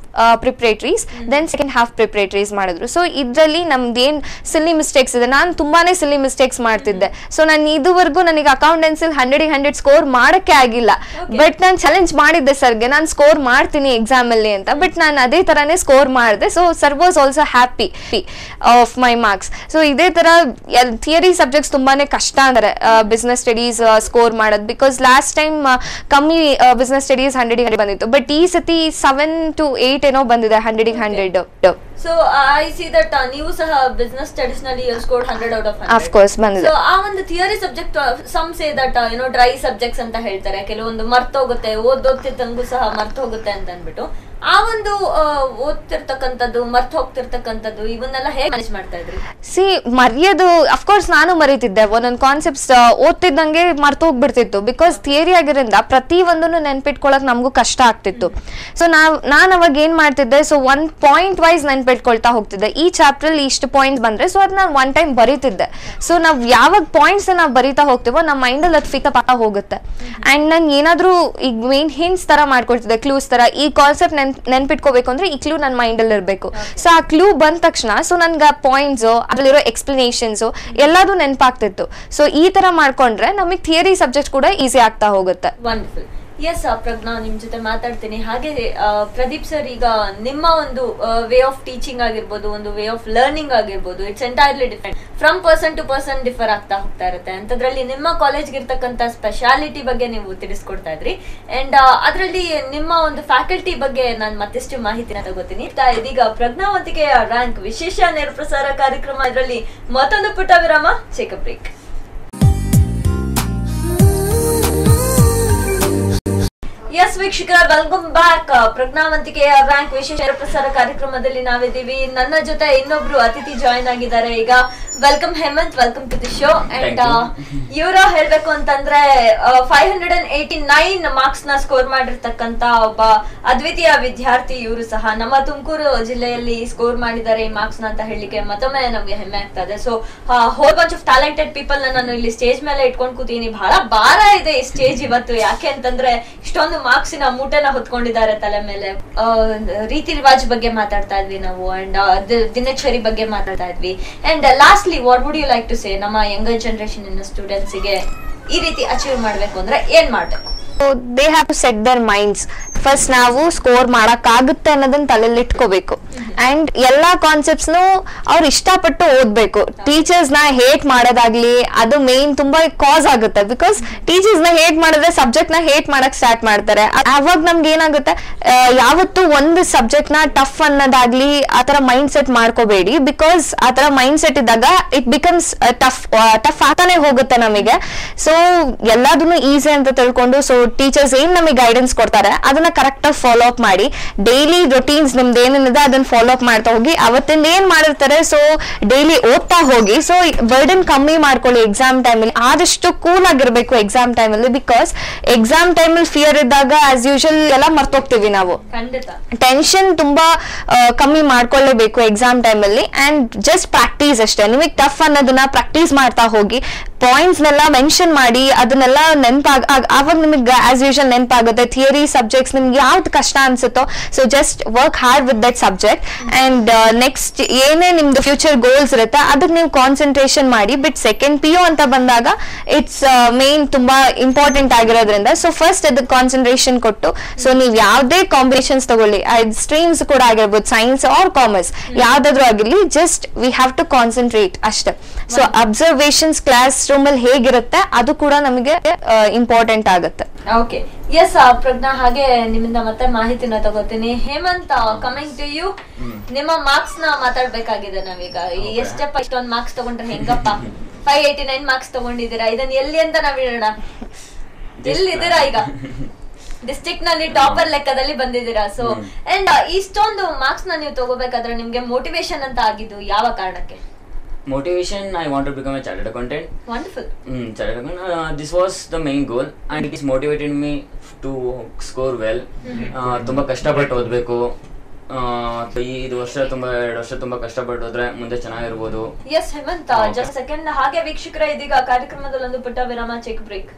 preparatories then second half preparatories ಮಾಡಿದ್ರು ಸೊ ಇದರಲ್ಲಿ ನಮ್ದೇನ್ ಸಿಲ್ಲಿ ಮಿಸ್ಟೇಕ್ಸ್ ಇದೆ ನಾನು ತುಂಬಾನೇ ಸಿಲ್ಲಿ ಮಿಸ್ಟೇಕ್ಸ್ ಮಾಡ್ತಿದ್ದೆ ಸೊ ನಾನು ಇದುವರೆಗೂ ನನಗೆ ಅಕೌಂಟೆನ್ಸಿಲ್ ಹಂಡ್ರೆಡ್ ಹಂಡ್ರೆಡ್ ಸ್ಕೋರ್ ಮಾಡಕ್ಕೆ ಆಗಿಲ್ಲ ಬಟ್ ನಾನು ಚಾಲೆಂಜ್ ಮಾಡಿದ್ದೆ ಸರ್ಗೆ ನಾನು ಸ್ಕೋರ್ ಮಾಡ್ತೀನಿ ಎಕ್ಸಾಮ್ ಅಲ್ಲಿ ಅಂತ ಬಟ್ ನಾನು ಅದೇ ತರಾನೇ ಸ್ಕೋರ್ ಮಾಡಿದೆ so sir was also happy of my marks so ಇದೇ ತರ ಥಿಯರಿ ಸಬ್ಜೆಕ್ಟ್ಸ್ ತುಂಬಾನೇ ಕಷ್ಟ ಅಂದರೆ ಬಿಸ್ನೆಸ್ ಸ್ಟಡೀಸ್ ಸ್ಕೋರ್ ಮಾಡೋದು ಬಿಕಾಸ್ ಲಾಸ್ಟ್ ಟೈಮ್ ಕಮ್ಮಿ ಬಿಸ್ನೆಸ್ ಸ್ಟಡೀಸ್ ಹಂಡ್ರೆಡ್ ಹಂಡ್ರೆಡ್ ಬಂದಿತ್ತು ಬಟ್ ಈ ಸತಿ ಸೆವೆನ್ ಟು ಏಟ್ ಏನೋ ಬಂದಿದೆ hundred hundred so I see that ನೀವು ಸಹ ಬಿಸ್ನೆಸ್ ಸ್ಟಡೀಸ್ ನಲ್ಲಿ score hundred out of of course ಬಂದಿದೆ ಸೊ ಆ ಒಂದು theory subject some say that ಏನೋ ಡ್ರೈ ಸಬ್ಜೆಕ್ಟ್ಸ್ ಅಂತ ಹೇಳ್ತಾರೆ ಕೆಲವೊಂದು ಮರ್ತೋಗುತ್ತೆ ಓದೋಗ್ತಿದ್ದಂಗೂ ಸಹ ಮರ್ತೋಗುತ್ತೆ ಅಂತ ಅಂದ್ಬಿಟ್ಟು ಆ ಒಂದು ಆ, ಓದ್ತಿರ್ತಕ್ಕಂಥದ್ದು ಮರ್ತ್ ಹೋಗ್ತಿರ್ತಕ್ಕಂಥದ್ದು ಇವನ್ನೆಲ್ಲ ಹೇಗೆ ಮ್ಯಾನೇಜ್ ಮಾಡ್ತಾ ಇದ್ರಿ ಸಿ ಮರೆಯೋದು ಅಫ್ಕೋರ್ಸ್ ನಾನು ಮರೀತಿದ್ದೆ ಒಂದೊಂದು ಕಾನ್ಸೆಪ್ಟ್ಸ್ ಓದ್ತಿದ್ದಂಗೆ ಮರ್ತು ಹೋಗ್ಬಿಡ್ತಿತ್ತು ಬಿಕಾಸ್ ಥಿಯರಿ ಆಗಿರೋದ್ರಿಂದ ಪ್ರತಿ ಒಂದನ್ನು ನೆನ್ಪಿಟ್ಕೊಳಕ್ ನಮಗೂ ಕಷ್ಟ ಆಗ್ತಿತ್ತು ಸೊ ನಾವ್ ನಾನು ಅವಾಗ ಏನ್ ಮಾಡ್ತಿದ್ದೆ ಸೊ ಒನ್ ಪಾಯಿಂಟ್ ವೈಸ್ ನೆನ್ಪಿಟ್ಕೊಳ್ತಾ ಹೋಗ್ತಿದ್ದೆ ಈ ಚಾಪ್ಟ್ರಲ್ಲಿ ಇಷ್ಟು ಪಾಯಿಂಟ್ ಬಂದ್ರೆ ಸೊ ಅದು ನಾನು ಒನ್ ಟೈಮ್ ಬರೀತಿದ್ದೆ ಸೊ ನಾವ್ ಯಾವಾಗ ಪಾಯಿಂಟ್ಸ್ ನಾವು ಬರೀತಾ ಹೋಗ್ತೀವೋ ನಮ್ಮ ಮೈಂಡಲ್ಲಿ ಅದು ಫಿಕಪ್ ಆಗ್ತಾ ಹೋಗುತ್ತೆ ಅಂಡ್ ನಾನು ಏನಾದ್ರೂ ಈಗ ಮೇನ್ ಹಿಂಟ್ಸ್ ತರ ಮಾಡ್ಕೊಳ್ತಿದ್ದೆ ಕ್ಲೂಸ್ ತರ ಈ ಕಾನ್ಸೆಪ್ಟ್ ನೆನ್ ನೆನ್ಪಿಟ್ಕೋಬೇಕು ಅಂದ್ರೆ ಈ ಕ್ಲೂ ನನ್ನ ಮೈಂಡಲ್ಲಿ ಇರಬೇಕು ಸೊ ಆ ಕ್ಲೂ ಬಂದ ತಕ್ಷಣ ಸೊ ನನ್ಗೆ ಆ ಪಾಯಿಂಟ್ಸು ಅದ್ರಲ್ಲಿರೋ ಎಕ್ಸ್ಪ್ಲನೇಷನ್ಸು ಎಲ್ಲದೂ ನೆನಪಾಗ್ತಿತ್ತು ಸೊ ಈ ತರ ಮಾಡ್ಕೊಂಡ್ರೆ ನಮಗೆ ಥಿಯರಿ ಸಬ್ಜೆಕ್ಟ್ ಕೂಡ ಈಸಿ ಆಗ್ತಾ ಹೋಗುತ್ತೆ ವಂಡರ್ಫುಲ್ ಎಸ್ ಪ್ರಜ್ಞಾ ನಿಮ್ ಜೊತೆ ಮಾತಾಡ್ತೀನಿ ಹಾಗೆ ಆ, ಪ್ರದೀಪ್ ಸರ್ ಈಗ ನಿಮ್ಮ ಒಂದು ವೇ ಆಫ್ ಟೀಚಿಂಗ್ ಆಗಿರ್ಬೋದು ಒಂದು ವೇ ಆಫ್ ಲರ್ನಿಂಗ್ ಆಗಿರ್ಬೋದು it's entirely different from person to person differ ಆಗ್ತಾ ಹೋಗ್ತಾ ಇರುತ್ತೆ ಅಂತದ್ರಲ್ಲಿ ನಿಮ್ಮ ಕಾಲೇಜ್ಗೆ ಇರ್ತಕ್ಕಂಥ ಸ್ಪೆಷಾಲಿಟಿ ಬಗ್ಗೆ ನೀವು ತಿಳಿಸ್ಕೊಡ್ತಾ ಇದ್ರಿ ಅಂಡ್ ಅದರಲ್ಲಿ ನಿಮ್ಮ ಒಂದು ಫ್ಯಾಕಲ್ಟಿ ಬಗ್ಗೆ ನಾನು ಮತ್ತಿಷ್ಟು ಮಾಹಿತಿನ ತಗೋತೀನಿ ತಾ- ಇದೀಗ ಪ್ರಜ್ಞಾವಂತಿಕೆಯ ರ್ಯಾಂಕ್ ವಿಶೇಷ ನೇರಪ್ರಸಾರ ಕಾರ್ಯಕ್ರಮ ಇದರಲ್ಲಿ ಮತ್ತೊಂದು ಪುಟ್ಟ ವಿರಾಮ ಚೆಕ್ ಬ್ರೇಕ್ ಎಸ್ ವೀಕ್ಷಕರ ವೆಲ್ಕಮ್ ಬ್ಯಾಕ್ ಪ್ರಜ್ಞಾವಂತಿಕೆಯ ರ್ಯಾಂಕ್ ವಿಶೇಷ ಪ್ರಸಾರ ಕಾರ್ಯಕ್ರಮದಲ್ಲಿ ನಾವಿದ್ದೀವಿ ನನ್ನ ಜೊತೆ ಇನ್ನೊಬ್ರು ಅತಿಥಿ ಜಾಯಿನ್ ಆಗಿದ್ದಾರೆ ಈಗ welcome Hemanth welcome to the show and ಇವರು ಹೇಳ್ಬೇಕು ಅಂತಂದ್ರೆ five hundred and eighty nine marks ನ ಸ್ಕೋರ್ ಮಾಡಿರ್ತಕ್ಕಂತ ಒಬ್ಬ ಅದ್ವಿತೀಯ ವಿದ್ಯಾರ್ಥಿ ಇವರು ಸಹ ನಮ್ಮ ತುಮಕೂರು ಜಿಲ್ಲೆಯಲ್ಲಿ ಸ್ಕೋರ್ ಮಾಡಿದ್ದಾರೆ ಈ ಮಾರ್ಕ್ಸ್ ನ ಅಂತ ಹೇಳಲಿಕ್ಕೆ ಮತ್ತೊಮ್ಮೆ ನಮ್ಗೆ ಹೆಮ್ಮೆ ಆಗ್ತಾ ಇದೆ so whole bunch of talented people ನಾನು ಇಲ್ಲಿ ಸ್ಟೇಜ್ ಮೇಲೆ ಇಟ್ಕೊಂಡು ಕೂತೀನಿ ಬಹಳ ಭಾರ ಇದೆ ಈ ಸ್ಟೇಜ್ ಇವತ್ತು ಯಾಕೆ ಅಂತಂದ್ರೆ ಇಷ್ಟೊಂದು ಮಾರ್ಕ್ಸಿನ ಮೂಟೆನ ಹೊತ್ಕೊಂಡಿದ್ದಾರೆ ತಲೆ ಮೇಲೆ ಆ, ರೀತಿ ರಿವಾಜ್ ಬಗ್ಗೆ ಮಾತಾಡ್ತಾ ಇದ್ವಿ ನಾವು ಅಂಡ್ ದಿನಚರಿ ಬಗ್ಗೆ ಮಾತಾಡ್ತಾ ಇದ್ವಿ and lastly what would you like to say ನಮ್ಮ ಯಂಗರ್ ಜನರೇಷನ್ ಇನ್ ಸ್ಟೂಡೆಂಟ್ಸಿಗೆ ಈ ರೀತಿ ಅಚೀವ್ ಮಾಡ್ಬೇಕು ಅಂದ್ರೆ ಏನ್ ಮಾಡ್ಬೇಕು they have to set their minds first ನಾವು ಸ್ಕೋರ್ ಮಾಡಕ್ಕಾಗುತ್ತೆ ಅನ್ನೋದನ್ನ ತಲೆಯಲ್ಲಿ ಇಟ್ಕೋಬೇಕು ಅಂಡ್ ಎಲ್ಲಾ ಕಾನ್ಸೆಪ್ಟ್ಸ್ ಅವ್ರು ಇಷ್ಟಪಟ್ಟು ಓದ್ಬೇಕು ಟೀಚರ್ಸ್ ನ ಹೇಟ್ ಮಾಡೋದಾಗ್ಲಿ ಅದು ಮೇನ್ ತುಂಬಾ ಕಾಸ್ ಆಗುತ್ತೆ ಬಿಕಾಸ್ ಟೀಚರ್ಸ್ ನ ಹೇಟ್ ಮಾಡಿದ್ರೆ ಸಬ್ಜೆಕ್ಟ್ ನ ಹೇಟ್ ಮಾಡಕ್ ಸ್ಟಾರ್ಟ್ ಮಾಡ್ತಾರೆ ಅ- ಅವಾಗ ನಮ್ಗೆ ಏನಾಗುತ್ತೆ ಆ, ಯಾವತ್ತು ಒಂದು ಸಬ್ಜೆಕ್ಟ್ ನ ಟಫ್ ಅನ್ನೋದಾಗ್ಲಿ ಆತರ ಮೈಂಡ್ ಸೆಟ್ ಮಾಡ್ಕೋಬೇಡಿ ಬಿಕಾಸ್ ಆತರ ಮೈಂಡ್ ಸೆಟ್ ಇದ್ದಾಗ ಇಟ್ ಬಿಕಮ್ಸ್ ಟಫ್ ಟಫ್ ಆಗ್ತಾನೆ ಹೋಗುತ್ತೆ ನಮಗೆ ಸೊ ಎಲ್ಲದನ್ನು ಈಸಿ ಅಂತ ತಿಳ್ಕೊಂಡು ಸೊ ಟೀಚರ್ಸ್ ಏನ್ ನಮಗೆ ಗೈಡೆನ್ಸ್ ಕೊಡ್ತಾರೆ ಅದನ್ನ ಕರೆಕ್ಟ್ ಆಗಿ ಫಾಲೋ ಅಪ್ ಮಾಡಿ ಡೈಲಿ ರೊಟೀನ್ಸ್ ನಿಮ್ದು ಏನೇನಿದೆ ಅದನ್ನ ಫಾಲೋ ಅಪ್ ಮಾಡ್ತಾ ಹೋಗಿ ಅವತ್ತಿಂದ ಏನ್ ಮಾಡಿರ್ತಾರೆ ಸೊ ಡೈಲಿ ಓದ್ತಾ ಹೋಗಿ ಸೊ ಬರ್ಡನ್ ಕಮ್ಮಿ ಮಾಡ್ಕೊಳ್ಳಿ ಎಕ್ಸಾಮ್ ಟೈಮಲ್ಲಿ ಆದಷ್ಟು ಕೂಲ್ ಆಗಿರ್ಬೇಕು ಎಕ್ಸಾಮ್ ಟೈಮಲ್ಲಿ ಬಿಕಾಸ್ ಎಕ್ಸಾಮ್ ಟೈಮಲ್ಲಿ ಫಿಯರ್ ಇದ್ದಾಗ ಆಸ್ ಯೂಶಲ್ ಎಲ್ಲ ಮರ್ತೋಗ್ತೀವಿ ನಾವು ಖಂಡಿತ ಟೆನ್ಷನ್ ತುಂಬಾ ಆ, ಕಮ್ಮಿ ಮಾಡ್ಕೊಳ್ಳೇಬೇಕು ಎಕ್ಸಾಮ್ ಟೈಮಲ್ಲಿ ಅಂಡ್ ಜಸ್ಟ್ ಪ್ರಾಕ್ಟೀಸ್ ಅಷ್ಟೇ ನಿಮಗೆ ಟಫ್ ಅನ್ನೋದನ್ನ ಪ್ರಾಕ್ಟೀಸ್ ಮಾಡ್ತಾ ಹೋಗಿ ಪಾಯಿಂಟ್ಸ್ ನೆಲ್ಲ ಮೆನ್ಷನ್ ಮಾಡಿ ಅದನ್ನೆಲ್ಲ ನೆನಪಾಗ ಆವಾಗ ನಿಮಗೆ ಆಸ್ ಯೂಶಲ್ ನೆನಪಾಗುತ್ತೆ ಥಿಯರಿ ಸಬ್ಜೆಕ್ಟ್ಸ್ ನಿಮ್ಗೆ ಯಾವ್ದು ಕಷ್ಟ ಅನ್ಸುತ್ತೋ so just work hard with that subject and next ಏನೇ ನಿಮ್ದು ಫ್ಯೂಚರ್ ಗೋಲ್ಸ್ ಇರುತ್ತೆ ಅದಕ್ಕೆ ನೀವು ಕಾನ್ಸಂಟ್ರೇಷನ್ ಮಾಡಿ ಬಟ್ ಸೆಕೆಂಡ್ ಪಿ ಯು ಅಂತ ಬಂದಾಗ ಇಟ್ಸ್ ಮೇನ್ ತುಂಬಾ ಇಂಪಾರ್ಟೆಂಟ್ ಆಗಿರೋದ್ರಿಂದ ಸೊ ಫಸ್ಟ್ ಅದಕ್ಕೆ ಕಾನ್ಸಂಟ್ರೇಷನ್ ಕೊಟ್ಟು ಸೊ ನೀವು ಯಾವುದೇ ಕಾಂಬಿನೇಷನ್ಸ್ ತಗೊಳ್ಳಿ ಸ್ಟ್ರೀಮ್ಸ್ ಕೂಡ ಆಗಿರ್ಬೋದು ಸೈನ್ಸ್ ಆರ್ ಕಾಮರ್ಸ್ ಯಾವ್ದಾದ್ರು ಆಗಿರ್ಲಿ just we have to concentrate ಅಷ್ಟೇ ಸೊ ಅಬ್ಸರ್ವೇಷನ್ಸ್ ಕ್ಲಾಸ್ ರೂಮ್ ಅಲ್ಲಿ ಹೇಗಿರುತ್ತೆ ಅದು ಕೂಡ ನಮಗೆ ಇಂಪಾರ್ಟೆಂಟ್ ಆಗುತ್ತೆ ಓಕೆ ಎಸ್ ಪ್ರಜ್ಞಾ ಹಾಗೆ ನಿಮ್ಮಿಂದ ಮತ್ತೆ ಮಾಹಿತಿನ ತಗೋತೀನಿ ಹೇಮಂತ್ ಕಮಿಂಗ್ ಟು ಯು ನಿಮ್ಮ ಮಾರ್ಕ್ಸ್ ನ ಮಾತಾಡ್ಬೇಕಾಗಿದೆ ನಾವೀಗ ಈ ಎಷ್ಟಪ್ಪ ಇಷ್ಟೊಂದು ಮಾರ್ಕ್ಸ್ ತಗೊಂಡ್ರೆ ಹೆಂಗಪ್ಪ ಫೈವ್ ಏಯ್ಟಿ ನೈನ್ ಮಾರ್ಕ್ಸ್ ತಗೊಂಡಿದ್ದೀರಾ ಇದನ್ನ ಎಲ್ಲಿ ಅಂತ ನಾವ್ ಇಡೋಣ ಎಲ್ಲಿದ್ದೀರಾ ಈಗ ಡಿಸ್ಟ್ರಿಕ್ಟ್ ನಲ್ಲಿ ಟಾಪರ್ ಲೆಕ್ಕದಲ್ಲಿ ಬಂದಿದ್ದೀರಾ ಸೊ ಅಂಡ್ ಇಷ್ಟೊಂದು ಮಾರ್ಕ್ಸ್ ನ ನೀವು ತಗೋಬೇಕಾದ್ರೆ ನಿಮ್ಗೆ ಮೋಟಿವೇಶನ್ ಅಂತ ಆಗಿದ್ದು ಯಾವ ಕಾರಣಕ್ಕೆ motivation i want to become a chartered accountant wonderful mm, chartered accountant uh, this was the main goal and it is motivated me to score well uh, ತುಂಬಾ ಕಷ್ಟಪಟ್ಟು ಓದಬೇಕು ಈ ಇದು ವರ್ಷ ತುಂಬಾ ಎರಡು ವರ್ಷ ತುಂಬಾ ಕಷ್ಟಪಟ್ಟು ಹೋದ್ರೆ ಮುಂದೆ ಚೆನ್ನಾಗಿರ್ಬೋದು yes Hemanth Okay. Just second ಹಾಗೆ ವೀಕ್ಷಕರ ಇದೀಗ ಕಾರ್ಯಕ್ರಮದಲ್ಲಿ ಒಂದು ಪುಟ್ಟ ವಿರಾಮ ಚೆಕ್ ಬ್ರೇಕ್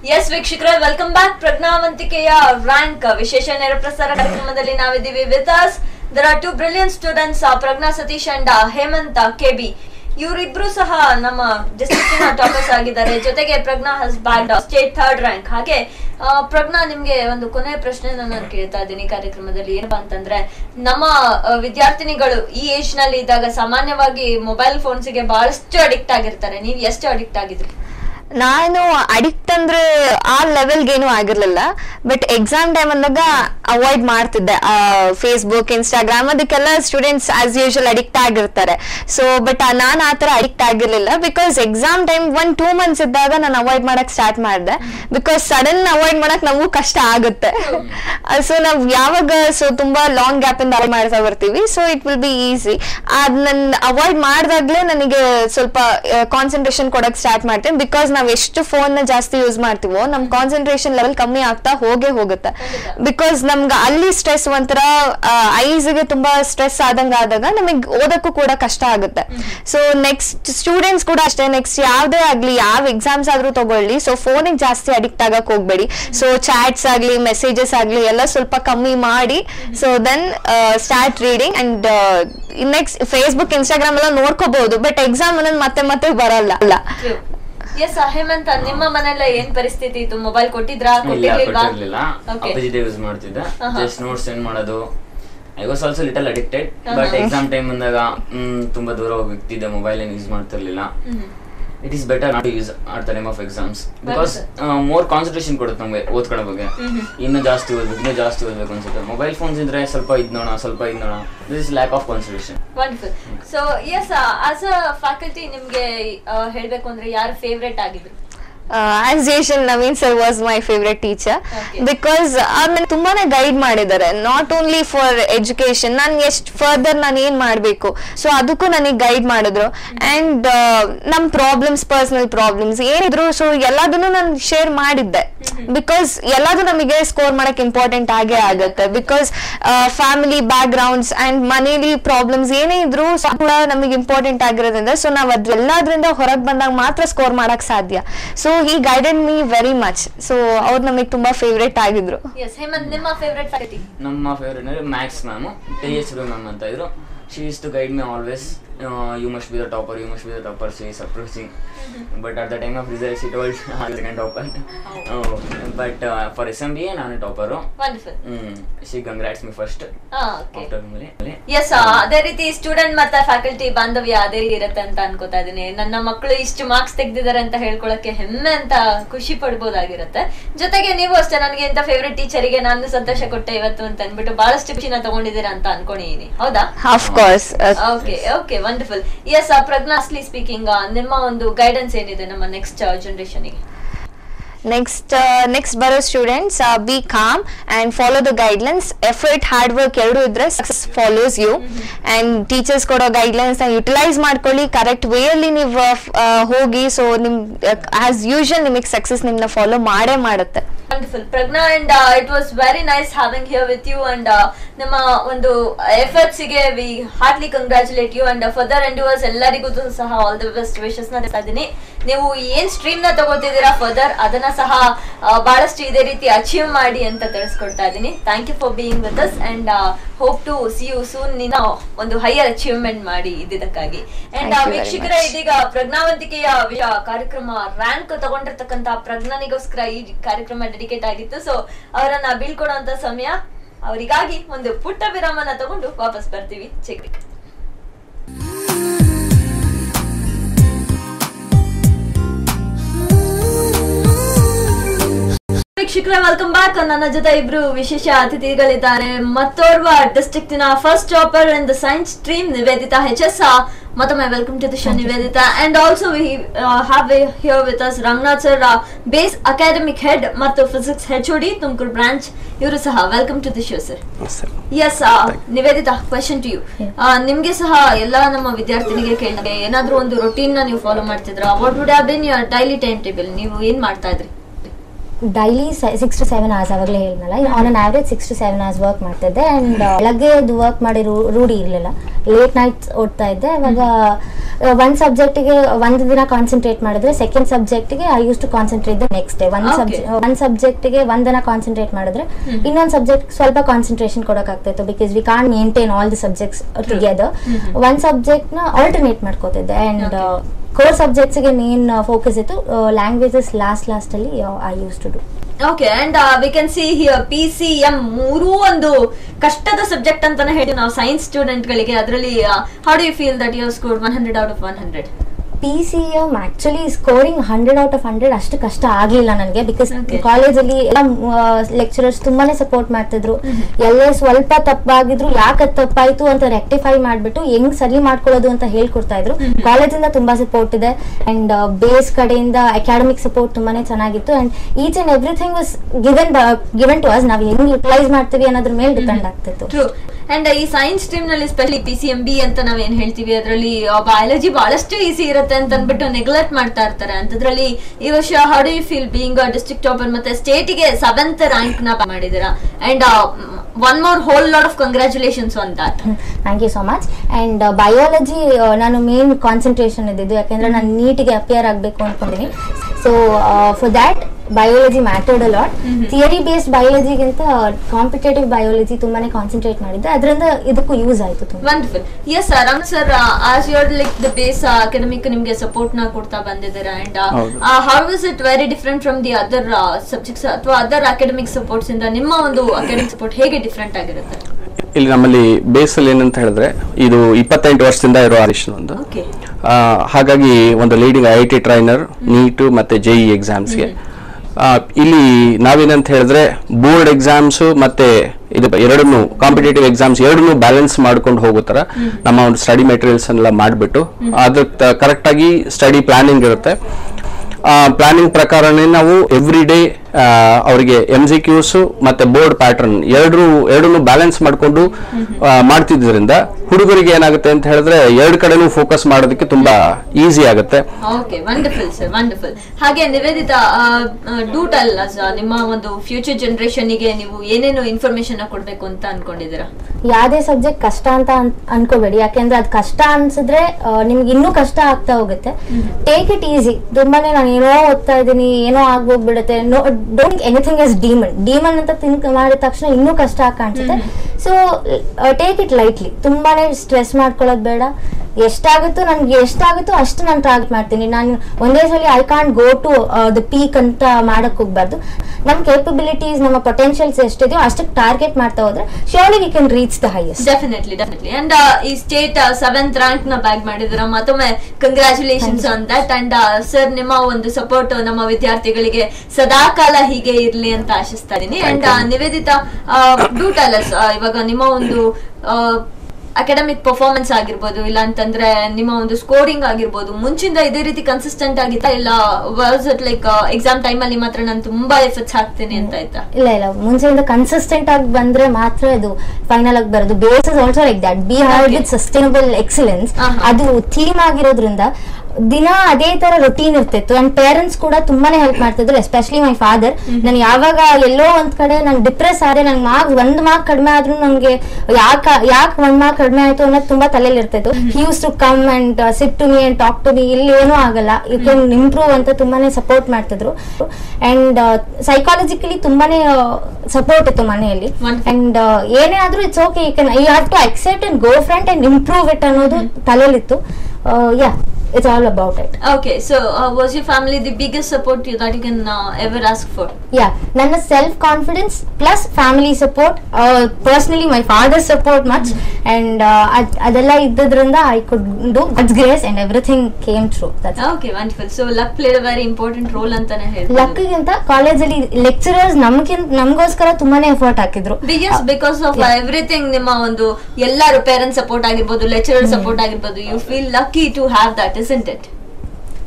ಎಸ್ ವೀಕ್ಷಕರೇ ವೆಲ್ಕಮ್ ಬ್ಯಾಕ್ ಪ್ರಜ್ಞಾವಂತಿಕೆಯ ರ್ಯಾಂಕ್ ವಿಶೇಷ ನೇರ ಪ್ರಸಾರ ಕಾರ್ಯಕ್ರಮದಲ್ಲಿ ನಾವಿದ್ದೀವಿ with us there are two brilliant students Pragnya Satish and Hemanth K B ಇವರಿಬ್ರು ಸಹ ನಮ್ಮ ಡಿಸ್ಟ್ರಿಕ್ಟಿನ ಟಾಪರ್ಸ್ ಆಗಿದ್ದಾರೆ ಜೊತೆಗೆ ಪ್ರಜ್ಞಾ ಹಸ್ ಬ್ಯಾಡ್ ಸ್ಟೇಟ್ ಥರ್ಡ್ ರ್ಯಾಂಕ್ ಹಾಗೆ ಆ, ಪ್ರಜ್ಞಾ ನಿಮ್ಗೆ ಒಂದು ಕೊನೆಯ ಪ್ರಶ್ನೆ ನಾನು ಕೇಳ್ತಾ ಇದ್ದೀನಿ ಕಾರ್ಯಕ್ರಮದಲ್ಲಿ ಏನಪ್ಪಾ ಅಂತಂದ್ರೆ ನಮ್ಮ ಆ, ವಿದ್ಯಾರ್ಥಿನಿಗಳು ಈ ಏಜ್ ನಲ್ಲಿ ಇದ್ದಾಗ ಸಾಮಾನ್ಯವಾಗಿ ಮೊಬೈಲ್ ಫೋನ್ಸ್ಗೆ ಬಹಳಷ್ಟು ಅಡಿಕ್ಟ್ ಆಗಿರ್ತಾರೆ ನೀವು ಎಷ್ಟು ಅಡಿಕ್ಟ್ ಆಗಿದ್ರಿ ನಾನು ಅಡಿಕ್ಟ್ ಅಂದ್ರೆ ಆ ಲೆವೆಲ್ಗೆ ಏನು ಆಗಿರ್ಲಿಲ್ಲ ಬಟ್ ಎಕ್ಸಾಮ್ ಟೈಮ್ ಅಂದಾಗ ಅವಾಯ್ಡ್ ಮಾಡ್ತಿದ್ದೆ ಫೇಸ್ಬುಕ್ ಇನ್ಸ್ಟಾಗ್ರಾಮ್ ಅದಕ್ಕೆಲ್ಲ ಸ್ಟೂಡೆಂಟ್ಸ್ ಆಸ್ ಯೂಶುವಲ್ ಅಡಿಕ್ಟ್ ಆಗಿರ್ತಾರೆ ಸೊ ಬಟ್ ನಾನು ಆ ಥರ ಅಡಿಕ್ಟ್ ಆಗಿರ್ಲಿಲ್ಲ because exam time one two months ಇದ್ದಾಗ ನಾನು ಅವಾಯ್ಡ್ ಮಾಡಕ್ ಸ್ಟಾರ್ಟ್ ಮಾಡಿದೆ ಬಿಕಾಸ್ ಸಡನ್ ಅವಾಯ್ಡ್ ಮಾಡಕ್ ನಮಗೂ ಕಷ್ಟ ಆಗುತ್ತೆ ಸೊ ನಾವು ಯಾವಾಗ ಸೊ ತುಂಬಾ ಲಾಂಗ್ ಗ್ಯಾಪ್ ಇಂದ ಅವಾಯ್ಡ್ ಮಾಡ್ತಾ ಬರ್ತೀವಿ so it will be easy ಅದ್ ನನ್ ಅವಾಯ್ಡ್ ಮಾಡಿದಾಗ್ಲೇ ನನಗೆ ಸ್ವಲ್ಪ ಕಾನ್ಸಂಟ್ರೇಷನ್ ಕೊಡಕ್ ಸ್ಟಾರ್ಟ್ ಮಾಡ್ತೀನಿ ಬಿಕಾಸ್ ನಾವ್ ಎಷ್ಟು ಫೋನ್ ನ ಜಾಸ್ತಿ ಯೂಸ್ ಮಾಡ್ತೀವೋ ನಮ್ ಕಾನ್ಸಂಟ್ರೇಷನ್ ಲೆವೆಲ್ ಕಮ್ಮಿ ಆಗ್ತಾ ಹೋಗೇ ಹೋಗುತ್ತೆ ಬಿಕಾಸ್ ನಮ್ಗೆ ಅಲ್ಲಿ ಸ್ಟ್ರೆಸ್ ಒಂಥರ ಐಸ್ಗೆ ತುಂಬಾ ಸ್ಟ್ರೆಸ್ ಆದಂಗ ಆದಾಗ ನಮಗೆ ಓದಕ್ಕೂ ಕೂಡ ಕಷ್ಟ ಆಗುತ್ತೆ ಸೊ ನೆಕ್ಸ್ಟ್ ಸ್ಟೂಡೆಂಟ್ಸ್ ಕೂಡ ಅಷ್ಟೇ ನೆಕ್ಸ್ಟ್ ಯಾವ್ದೇ ಆಗ್ಲಿ ಯಾವ ಎಕ್ಸಾಮ್ಸ್ ಆದ್ರೂ ತಗೊಳ್ಳಿ ಸೊ ಫೋನಿಗೆ ಜಾಸ್ತಿ ಅಡಿಕ್ಟ್ ಆಗಕ್ ಹೋಗ್ಬೇಡಿ ಸೊ ಚಾಟ್ಸ್ ಆಗ್ಲಿ ಮೆಸೇಜಸ್ ಆಗ್ಲಿ ಎಲ್ಲ ಸ್ವಲ್ಪ ಕಮ್ಮಿ ಮಾಡಿ so then start reading and next Facebook Instagram ಎಲ್ಲ ನೋಡ್ಕೋಬಹುದು ಬಟ್ ಎಕ್ಸಾಮ್ ಅನ್ನೋದು ಮತ್ತೆ ಮತ್ತೆ ಬರಲ್ಲ ಅಲ್ಲ ಎಸ್ ಹೇಮಂತ್ ನಿಮ್ಮ ಮನೆಲ್ಲ ಏನ್ ಪರಿಸ್ಥಿತಿ ಇತ್ತು ಮೊಬೈಲ್ ಕೊಟ್ಟಿದ್ರಾ ಇಲ್ಲ ಕೊಟ್ಟಿರ್ಲಿಲ್ವಾ ಕೊಟ್ಟಿರ್ಲಿಲ್ಲ Okay. ಅಪೋಸಿಟ್ ಯೂಸ್ ಮಾಡ್ತಿದ್ದೆ ಆಹಾ. ಜಸ್ಟ್ ನೋಟ್ಸ್ ಸೆಂಡ್ ಮಾಡೋದು I was also little addicted but exam time ಬಂದಾಗ ಹ್ಮ್, ತುಂಬಾ ದೂರ ಹೋಗ್ತಿದ್ದೆ ಮೊಬೈಲ್ ಏನು ಯೂಸ್ ಮಾಡ್ತಿರ್ಲಿಲ್ಲ it is better not use at the time of exams because more concentration ಕೊಡುತ್ತೆ ನಮಗೆ ಓದ್ಕೊಳ್ಳೋ ಬಗ್ಗೆ ಇನ್ನೂ ಜಾಸ್ತಿ ಓದ್ಬೇಕು ಇನ್ನೂ ಜಾಸ್ತಿ ಓದ್ಬೇಕು ಅನ್ಸುತ್ತೆ ಮೊಬೈಲ್ ಫೋನ್ಸ್ ಇದ್ರೆ ಸ್ವಲ್ಪ ಇದ್ ನೋಡೋಣ ಸ್ವಲ್ಪ ಇದ್ ನೋಡೋಣ this is lack of concentration wonderful so yes as a faculty ನಿಮ್ಗೆ ಆ, ಹೇಳ್ಬೇಕು ಅಂದ್ರೆ ಯಾರು ಫೇವ್ರೆಟ್ ಆಗಿದ್ರು as usual Naveen sir was my favourite teacher Okay. Because ಅವ್ರು ನನಗೆ ತುಂಬಾನೇ ಗೈಡ್ ಮಾಡಿದ್ದಾರೆ ನಾಟ್ ಓನ್ಲಿ ಫಾರ್ ಎಜುಕೇಶನ್ ನಾನು ಎಷ್ಟು ಫರ್ದರ್ ನಾನು ಏನ್ ಮಾಡಬೇಕು ಸೊ ಅದಕ್ಕೂ ನನಗೆ ಗೈಡ್ ಮಾಡಿದ್ರು ಅಂಡ್ ನಮ್ ಪ್ರಾಬ್ಲಮ್ಸ್ ಪರ್ಸನಲ್ ಪ್ರಾಬ್ಲಮ್ಸ್ ಏನಿದ್ರು ಸೊ ಎಲ್ಲದನ್ನು ನಾನು ಶೇರ್ ಮಾಡಿದ್ದೆ ಬಿಕಾಸ್ ಎಲ್ಲದು ನಮಗೆ ಸ್ಕೋರ್ ಮಾಡಕ್ ಇಂಪಾರ್ಟೆಂಟ್ ಆಗೇ ಆಗುತ್ತೆ because family backgrounds and ಮನೇಲಿ ಪ್ರಾಬ್ಲಮ್ಸ್ ಏನೇ ಇದ್ರು ಸೊ ಕೂಡ ನಮಗೆ ಇಂಪಾರ್ಟೆಂಟ್ ಆಗಿರೋದ್ರಿಂದ ಸೊ ನಾವು ಅದ್ರೆಲ್ಲದ್ರಿಂದ ಹೊರಗೆ ಬಂದಾಗ ಮಾತ್ರ ಸ್ಕೋರ್ ಮಾಡಕ್ ಸಾಧ್ಯ so he guided me very much so ಅವ್ರು ನಮಗೆ ತುಂಬಾ ಫೇವ್ರೇಟ್ ಆಗಿದ್ರು ಎಸ್ ಹೇಮಂತ್ ನಿಮ್ಮ ಫೇವ್ರೆಟ್ ಫ್ಯಾಕಲ್ಟಿ ನಮ್ಮ ಫೇವ್ರೆಟ್ ಅಂದ್ರೆ maths ma'am T H ma'am ಅಂತ ಇದ್ರು she is to guide me always you must be the topper you must be the topper she is approaching but at the time of result she told second topper but for S M B A ನಾನು topper wonderful she congrats me first okay after ಮೇಲೆ yes ಅದೇ ರೀತಿ student ಮತ್ತೆ faculty ಬಾಂಧವ್ಯ ಅದೇ ರೀತಿ ಇರುತ್ತೆ ಅಂತ ಅನ್ಕೋತಾ ಇದೀನಿ ನನ್ನ ಮಕ್ಕಳು ಇಷ್ಟು ಮಾರ್ಕ್ಸ್ ತೆಗ್ದಿದ್ದಾರೆ ಅಂತ ಹೇಳ್ಕೊಳಕ್ಕೆ ಹೆಮ್ಮೆ ಅಂತ ಖುಷಿ ಪಡ್ಬೋದಾಗಿರುತ್ತೆ ಜೊತೆಗೆ ನೀವು ಅಷ್ಟೇ ನನಗೆ ಇಂತ ಫೇವ್ರೆಟ್ ಟೀಚರಿಗೆ ನಾನು ಸಂತೋಷ ಕೊಟ್ಟೆ ಇವತ್ತು ಅಂತ ಅಂದ್ಬಿಟ್ಟು ಬಹಳಷ್ಟು ಖುಷಿನ ತಗೊಂಡಿದ್ದೀರಾ ಅಂತ ಅನ್ಕೊಂಡಿದೀನಿ ಹೌದಾ of course okay okay wonderful yes ಪ್ರಜ್ಞಾಸ್ಲಿ ಸ್ಪೀಕಿಂಗ್ ನಿಮ್ಮ ಒಂದು ಗೈಡೆನ್ಸ್ ಏನಿದೆ ನಮ್ಮ ನೆಕ್ಸ್ಟ್ ಜನರೇಷನ್ಗೆ ನೆಕ್ಸ್ಟ್ ನೆಕ್ಸ್ಟ್ ಬರೋ students become and follow the guidelines effort hard work ಎರಡು ಇದ್ರೆ success follows you and teachers ಕೊಡೋ ಗೈಡ್ಲೈನ್ಸ್ ನ ಯುಟಿಲೈಸ್ ಮಾಡ್ಕೊಳ್ಳಿ ಕರೆಕ್ಟ್ ವೇ ಅಲ್ಲಿ ನೀವು ಹೋಗಿ ಸೊ ನಿಮ್ ಆಸ್ ಯೂಶಲ್ ನಿಮಗೆ ಸಕ್ಸಸ್ ನಿಮ್ನ ಫಾಲೋ ಮಾಡೇ ಮಾಡುತ್ತೆ wonderful Prajna and it was very nice having here with you and ನಿಮ್ಮ ಒಂದು ಎಫರ್ಟ್ಸ್ ಗೆ we heartly congratulate you and further endeavours ಎಲ್ಲರಿಗೂ ಸಹ ಆಲ್ ದಿ ಬೆಸ್ಟ್ ವಿಶಸ್ ನ ಹೇಳ್ತಾ ಇದ್ದೀನಿ ನೀವು ಏನ್ ಸ್ಟ್ರೀಮ್ ನ ತಗೋತಿದ್ದೀರಾ ಫರ್ದರ್ ಅದನ್ನ ಸಹ ಆ, ಬಹಳಷ್ಟು ಇದೇ ರೀತಿ ಅಚೀವ್ ಮಾಡಿ ಅಂತ ತಿಳಿಸ್ಕೊಡ್ತಾ ಇದ್ದೀನಿ thank you for being with us and hope to see you soon ನಿನ್ನ ಒಂದು ಹೈಯರ್ ಅಚೀವ್ಮೆಂಟ್ ಮಾಡಿ ಇದ್ದಿದ್ದಕ್ಕಾಗಿ ಅಂಡ್ Thank you very ವೀಕ್ಷಕರ much. ಇದೀಗ ಪ್ರಜ್ಞಾವಂತಿಕೆಯ ವಿಷಯ ಕಾರ್ಯಕ್ರಮ ರ್ಯಾಂಕ್ ತಗೊಂಡಿರ್ತಕ್ಕಂತ ಪ್ರಜ್ಞಾನಿಗೋಸ್ಕರ ಈ ಕಾರ್ಯಕ್ರಮ ಡೆಡಿಕೇಟ್ ಆಗಿತ್ತು ಸೊ ಅವರನ್ನ ಬೀಳ್ಕೊಡುವಂತ ಸಮಯ ಅವರಿಗಾಗಿ ಒಂದು ಪುಟ್ಟ ವಿರಾಮನ ತಗೊಂಡು ವಾಪಸ್ ಬರ್ತೀವಿ ಚೆಕ್ ವೀಕ್ಷಕರ ವೆಲ್ಕಮ್ ಬ್ಯಾಕ್ ನನ್ನ ಜೊತೆ ಇಬ್ರು ವಿಶೇಷ ಅತಿಥಿಗಳಿದ್ದಾರೆ ಮತ್ತೋರ್ವ ಡಿಸ್ಟ್ರಿಕ್ಟ್ ನ first topper in the science stream Niveditha H S ಮತ್ತೊಮ್ಮೆ welcome to the show Niveditha and also we have here with us Ranganath sir BASE academic head ಮತ್ತು physics H D Tumakuru branch ಇವರು ಸಹ welcome to the show sir yes Niveditha question to you ನಿಮ್ಗೆ ಸಹ ಎಲ್ಲಾ ನಮ್ಮ ವಿದ್ಯಾರ್ಥಿನಿಗೆ ಕೇಳಿದ್ರೆ ಏನಾದ್ರೂ ಒಂದು ರೊಟೀನ್ ನ ನೀವು ಫಾಲೋ ಮಾಡ್ತಿದ್ರ what would have been your daily time table ನೀವು ಏನ್ ಮಾಡ್ತಾ ಇದ್ರಿ daily six to seven hours ಅವಾಗಲೇ ಹೇಳಿದ್ನಲ್ಲ on an average six to seven hours work ಮಾಡ್ತಿದ್ದೆ ಆ್ಯಂಡ್ ಬೆಳಗ್ಗೆ ಅದು ವರ್ಕ್ ಮಾಡಿ ರೂ- ರೂಢಿ ಇರಲಿಲ್ಲ ಲೇಟ್ ನೈಟ್ಸ್ ಓದ್ತಾ ಇದ್ದೆ ಅವಾಗ ಒಂದ್ ಸಬ್ಜೆಕ್ಟಿಗೆ ಒಂದು ದಿನ ಕಾನ್ಸಂಟ್ರೇಟ್ ಮಾಡಿದ್ರೆ ಸೆಕೆಂಡ್ ಸಬ್ಜೆಕ್ಟಿಗೆ I use to concentrate the next day ಒಂದ್ Okay. ಸಬ್ಜೆಕ್ಟ್ ಒಂದ್ ಸಬ್ಜೆಕ್ಟಿಗೆ ಒಂದ್ ದಿನ ಕಾನ್ಸಂಟ್ರೇಟ್ ಮಾಡಿದ್ರೆ ಇನ್ನೊಂದ್ ಸಬ್ಜೆಕ್ಟ್ ಸ್ವಲ್ಪ ಕಾನ್ಸಂಟ್ರೇಷನ್ ಕೊಡೋಕ್ಕಾಗ್ತಿತ್ತು because we can maintain all the subjects together ಒಂದ್ ಸಬ್ಜೆಕ್ಟ್ ನ ಆಲ್ಟರ್ನೇಟ್ ಮಾಡ್ಕೋತಿದ್ದೆ ಅಂಡ್ ಕೋರ್ ಸಬ್ಜೆಕ್ಟ್ಸ್ ಗೆ ಮೇನ್ ಫೋಕಸ್ ಇತ್ತು ಲ್ಯಾಂಗ್ವೇಜಸ್ ಲಾಸ್ಟ್ ಲಾಸ್ಟ್ ಅಲ್ಲಿ I use to do okay and we can see here P C M ಮೂರೂ ಒಂದು ಕಷ್ಟದ subject ಅಂತಾನೆ ಹೇಳಿ ನಾವು ಸೈನ್ಸ್ ಸ್ಟೂಡೆಂಟ್ ಗಳಿಗೆ ಅದರಲ್ಲಿ how do you feel that you score one hundred out of one hundred P C M actually scoring hundred out of hundred ಅಷ್ಟು ಕಷ್ಟ ಆಗ್ಲಿಲ್ಲ ನನಗೆ ಬಿಕಾಸ್ Okay. ಕಾಲೇಜಲ್ಲಿ ಎಲ್ಲ ಲೆಕ್ಚರರ್ಸ್ ತುಂಬಾನೇ ಸಪೋರ್ಟ್ ಮಾಡ್ತಿದ್ರು ಎಲ್ಲೇ ಸ್ವಲ್ಪ ತಪ್ಪಾಗಿದ್ರು ಯಾಕೆ ಅದ್ ತಪ್ಪಾಯ್ತು ಅಂತ ರೆಕ್ಟಿಫೈ ಮಾಡ್ಬಿಟ್ಟು ಹೆಂಗ್ ಸರಿ ಮಾಡ್ಕೊಳ್ಳೋದು ಅಂತ ಹೇಳ್ಕೊಡ್ತಾ ಇದ್ರು ಕಾಲೇಜಿಂದ ತುಂಬಾ ಸಪೋರ್ಟ್ ಇದೆ ಅಂಡ್ ಬೇಸ್ ಕಡೆಯಿಂದ ಅಕಾಡೆಮಿಕ್ ಸಪೋರ್ಟ್ ತುಂಬಾನೇ ಚೆನ್ನಾಗಿತ್ತು and each and everything was given given to us ನಾವು ಹೆಂಗ್ ಯುಟಿಲೈಸ್ ಮಾಡ್ತೀವಿ ಅನ್ನೋದ್ರ ಮೇಲೆ ಡಿಪೆಂಡ್ ಆಗ್ತಿತ್ತು ಟ್ರೂ ಅಂಡ್ ಈ ಸೈನ್ಸ್ ಸ್ಟ್ರೀಮ್ ನಲ್ಲಿ specially P C M B ಅಂತ ನಾವೇನ್ ಹೇಳ್ತೀವಿ ಅದರಲ್ಲಿ ಬಯಾಲಜಿ ಬಹಳಷ್ಟು ಈಸಿ ಇರುತ್ತೆ ಅಂತ ಅಂದ್ಬಿಟ್ಟು ನೆಗ್ಲೆಕ್ಟ್ ಮಾಡ್ತಾ ಇರ್ತಾರೆ ಅಂತದ್ರಲ್ಲಿ ಈ ವರ್ಷ how do you feel being district topper ಮತ್ತೆ ಸ್ಟೇಟ್ ಗೆ ಸೆವೆಂತ್ ರ್ಯಾಂಕ್ ನ ಮಾಡಿದೀರಾ and one more whole lot of congratulations on that thank you so much and biology ನಾನು ಮೇನ್ ಕಾನ್ಸಂಟ್ರೇಷನ್ ಇದ್ದಿದ್ದು ಯಾಕೆಂದ್ರೆ ನಾನು ನೀಟಿಗೆ ಅಪಿಯರ್ ಆಗಬೇಕು ಅನ್ಕೊಂಡಿನಿ so for that biology mattered a lot theory based ಬಯಾಲಜಿಗಿಂತ ಕಾಂಪಿಟೇಟಿವ್ ಬಯಾಲಜಿ ತುಂಬಾನೇ ಕಾನ್ಸಂಟ್ರೇಟ್ ಮಾಡಿದ್ದೆ ಅದರಿಂದ ಇದಕ್ಕೂ ಯೂಸ್ ಆಯ್ತು ತುಂಬ wonderful yes sir Ram sir as your like the BASE academic ನಿಮ್ಗೆ ಸಪೋರ್ಟ್ ನ ಕೊಡ್ತಾ ಬಂದಿದ್ದಾರೆ ಅಂಡ್ ಹೌದು. How is it very different from the other subjects ಅಥವಾ ಅದರ್ ಅಕಾಡೆಮಿಕ್ ಸಪೋರ್ಟ್ಸ್ ಇಂದ ನಿಮ್ಮ ಒಂದು ಅಕಾಡೆಮಿಕ್ ಸಪೋರ್ಟ್ ಹೇಗೆ ಡಿಫ್ರೆಂಟ್ ಆಗಿರುತ್ತೆ ಇಲ್ಲಿ ನಮ್ಮಲ್ಲಿ ಬೇಸಲ್ಲಿ ಏನಂತ ಹೇಳಿದ್ರೆ ಇದು ಇಪ್ಪತ್ತೆಂಟು ವರ್ಷದಿಂದ ಇರೋ ಆಡಿಷನ್ ಒಂದು ಓಕೆ ಆ, ಹಾಗಾಗಿ ಒಂದು leading I T trainer NEET ಮತ್ತೆ ಜೆಇ ಎಕ್ಸಾಮ್ಸ್ಗೆ ಇಲ್ಲಿ ನಾವೇನಂತ ಹೇಳಿದ್ರೆ ಬೋರ್ಡ್ ಎಕ್ಸಾಮ್ಸ್ ಮತ್ತೆ ಇದು ಎರಡನ್ನು ಕಾಂಪಿಟೇಟಿವ್ ಎಕ್ಸಾಮ್ಸ್ ಎರಡನ್ನು ಬ್ಯಾಲೆನ್ಸ್ ಮಾಡ್ಕೊಂಡು ಹೋಗೋ ತರ ನಮ್ಮ ಒಂದು ಸ್ಟಡಿ ಮೆಟೀರಿಯಲ್ಸ್ ಎಲ್ಲ ಮಾಡಿಬಿಟ್ಟು ಅದ್ರ ಕರೆಕ್ಟ್ ಆಗಿ ಸ್ಟಡಿ ಪ್ಲಾನಿಂಗ್ ಇರುತ್ತೆ ಪ್ಲಾನಿಂಗ್ ಪ್ರಕಾರನೇ ನಾವು ಎವ್ರಿ ಡೇ ಅವರಿಗೆ ಎಮ್ ಜಿ ಕ್ಯೂಸ್ ಮತ್ತೆ ಬೋರ್ಡ್ ಪ್ಯಾಟರ್ನ್ ಎರಡು ಎರಡನ್ನು ಬ್ಯಾಲೆನ್ಸ್ ಮಾಡಿಕೊಂಡು ಮಾಡ್ತಿದ್ದರಿಂದ ಹುಡುಗರಿಗೆ ಏನಾಗುತ್ತೆ ಅಂತ ಹೇಳಿದ್ರೆ ಎರಡು ಕಡೆನೂ ಫೋಕಸ್ ಮಾಡೋದಕ್ಕೆ ತುಂಬಾ ಈಸಿ ಆಗುತ್ತೆ ಓಕೆ ವಂಡರ್ಫುಲ್ ಸರ್ ವಂಡರ್ಫುಲ್ ಹಾಗೆ ನಿವೇದಿತಾ ಡೂಟ್ ಅಲ್ಲ ಸರ್ ನಿಮ್ಮ ಒಂದು ಫ್ಯೂಚರ್ ಜನರೇಷನ್ ಗೆ ನೀವು ಏನೇನು ಇನ್ಫಾರ್ಮೇಶನ್ ಕೊಡ್ಬೇಕು ಅಂತ ಅನ್ಕೊಂಡಿದ್ದೀರಾ ಯಾವ್ದೇ ಸಬ್ಜೆಕ್ಟ್ ಕಷ್ಟ ಅಂತ ಅನ್- ಅನ್ಕೋಬೇಡಿ ಯಾಕೆಂದ್ರೆ ಅದು ಕಷ್ಟ ಅನ್ಸಿದ್ರೆ ಆ, ನಿಮ್ಗೆ ಇನ್ನೂ ಕಷ್ಟ ಆಗ್ತಾ ಹೋಗುತ್ತೆ ಟೇಕ್ ಇಟ್ ಈಸಿ ತುಂಬಾನೇ ನಾನು ಏನೋ ಓದ್ತಾ ಇದ್ದೀನಿ ಏನೋ ಆಗೋಗ್ಬಿಡುತ್ತೆ no don't anything yes demon demon ಅಂತ ಥಿಂಕ್ ಮಾಡಿದ ತಕ್ಷಣ ಇನ್ನೂ ಕಷ್ಟ ಆಗಿ ಕಾಣಿಸುತ್ತೆ ಸೊ ಟೇಕ್ ಇಟ್ ಲೈಟ್ಲಿ ತುಂಬಾನೇ ಸ್ಟ್ರೆಸ್ ಮಾಡ್ಕೊಳ್ಳೋದು ಬೇಡ ಎಷ್ಟಾಗುತ್ತೋ ನನ್ಗೆ ಎಷ್ಟಾಗುತ್ತೋ ಅಷ್ಟು ನಾನು ಟಾರ್ಗೆಟ್ ಮಾಡ್ತೀನಿ ನಾನು ಒಂದೇ ಸಲ I can't go to the peak ಅಂತ ಮಾಡಕ್ ಹೋಗ್ಬಾರ್ದು ನಮ್ಮ ಕೇಪಬಿಲಿಟೀಸ್ ನಮ್ಮ ಪೊಟೆನ್ಷಿಯಲ್ಸ್ ಎಷ್ಟಿದೆಯೋ ಅಷ್ಟಕ್ಕೆ ಟಾರ್ಗೆಟ್ ಮಾಡ್ತಾ ಹೋದ್ರೆ surely we can reach the highest definitely definitely and ಈ ಸ್ಟೇಟ್ ಸೆವೆಂತ್ ರ್ಯಾಂಕ್ ನ ಬ್ಯಾಗ್ ಮಾಡಿದ್ರ ಮತ್ತೊಮ್ಮೆ congratulations on that and sir ನಿಮ್ಮ ಒಂದು ಸಪೋರ್ಟ್ ನಮ್ಮ ವಿದ್ಯಾರ್ಥಿಗಳಿಗೆ ಸದಾಕಾಲ ಹೀಗೆ ಇರ್ಲಿ ಅಂತ ಆಶಿಸ್ತಾ ಇದೀನಿ ಅಂಡ್ ನಿವೇದಿತಾ ಡೂ ಟೆಲಸ್ ಇವಾಗ ನಿಮ್ಮ ಒಂದು ಅಕಾಡೆಮಿಕ್ ಪರ್ಫಾರ್ಮೆನ್ಸ್ ಆಗಿರ್ಬೋದು ಇಲ್ಲ ಅಂತಂದ್ರೆ ನಿಮ್ಮ ಒಂದು ಸ್ಕೋರಿಂಗ್ ಆಗಿರ್ಬೋದು ಮುಂಚಿಂದ ಇದೇ ರೀತಿ ಕನ್ಸಿಸ್ಟೆಂಟ್ ಆಗಿತ್ತಾ ಇಲ್ಲ was it like exam time ಅಲ್ಲಿ ಮಾತ್ರ ನಾನು ತುಂಬಾ ಎಫರ್ಟ್ಸ್ ಹಾಕ್ತೇನೆ ಅಂತ ಆಯ್ತಾ ಇಲ್ಲ ಇಲ್ಲ ಮುಂಚೆಯಿಂದ ಕನ್ಸಿಸ್ಟೆಂಟ್ ಆಗಿ ಬಂದ್ರೆ ಮಾತ್ರ ಇದು ಫೈನಲ್ ಆಗಿ ಬರೋದು BASE is also like that be hard with sustainable excellence ಆಹಾ. ಅದು ಥೀಮ್ ಆಗಿರೋದ್ರಿಂದ ದಿನ ಅದೇ ತರ ರೊಟೀನ್ ಇರ್ತಿತ್ತು ಅಂಡ್ ಪೇರೆಂಟ್ಸ್ ಕೂಡ ತುಂಬಾನೇ ಹೆಲ್ಪ್ ಮಾಡ್ತಿದ್ರು ಎಸ್ಪೆಷಲಿ ಮೈ ಫಾದರ್ ನಾನು ಯಾವಾಗ ಎಲ್ಲೋ ಒಂದ್ ಕಡೆ ನಾನು ಡಿಪ್ರೆಸ್ ಆದ್ರೆ ನನ್ ಮಾರ್ಕ್ ಒಂದ್ ಮಾರ್ಕ್ ಕಡಿಮೆ ಆದ್ರೂ ನಂಗೆ ಯಾಕ ಯಾಕೆ ಒಂದ್ ಮಾರ್ಕ್ ಕಡಿಮೆ ಆಯ್ತು ಅನ್ನೋದು ತುಂಬಾ ತಲೆಯಲ್ಲಿ ಇರ್ತಿತ್ತು he use to come and sit to me and talk to me ಇಲ್ಲಿ ಏನೂ ಆಗಲ್ಲ ಯು ಕ್ಯಾನ್ ಇಂಪ್ರೂವ್ ಅಂತ ತುಂಬಾನೇ ಸಪೋರ್ಟ್ ಮಾಡ್ತಿದ್ರು ಅಂಡ್ ಸೈಕಾಲಜಿಕಲಿ ತುಂಬಾನೇ ಸಪೋರ್ಟ್ ಇತ್ತು ಮನೆಯಲ್ಲಿ Wonderful. ಅಂಡ್ ಏನೇ ಆದ್ರೂ it's okay you can you have to accept and go front and improve it ಅನ್ನೋದು ತಲೆಯಲ್ಲಿತ್ತು yeah it's all about it Okay, so uh, was your family the biggest support you, that you can uh, ever ask for? Yeah ನನ್ನ self confidence plus family support personally my father support much and ಅದೆಲ್ಲ ಇದ್ದದ್ರಿಂದ I could do guts grace and everything came through that's Okay, wonderful. So luck played a very important role ಅಂತಾನೆ ಹೇಳ್ಬೋದು. ಲಕ್ಕಿಗಿಂತ ಕಾಲೇಜಲ್ಲಿ lecturers ನಮ್ಗಿಂತ ನಮಗೋಸ್ಕರ ತುಂಬಾನೇ effort ಹಾಕಿದ್ರು Yes, because of everything ನಿಮ್ಮ ಒಂದು ಎಲ್ಲರೂ ಪೇರೆಂಟ್ಸ್ ಸಪೋರ್ಟ್ ಆಗಿರ್ಬೋದು ಲೆಕ್ಚರರ್ ಸಪೋರ್ಟ್ ಆಗಿರ್ಬೋದು you feel lucky to have that is it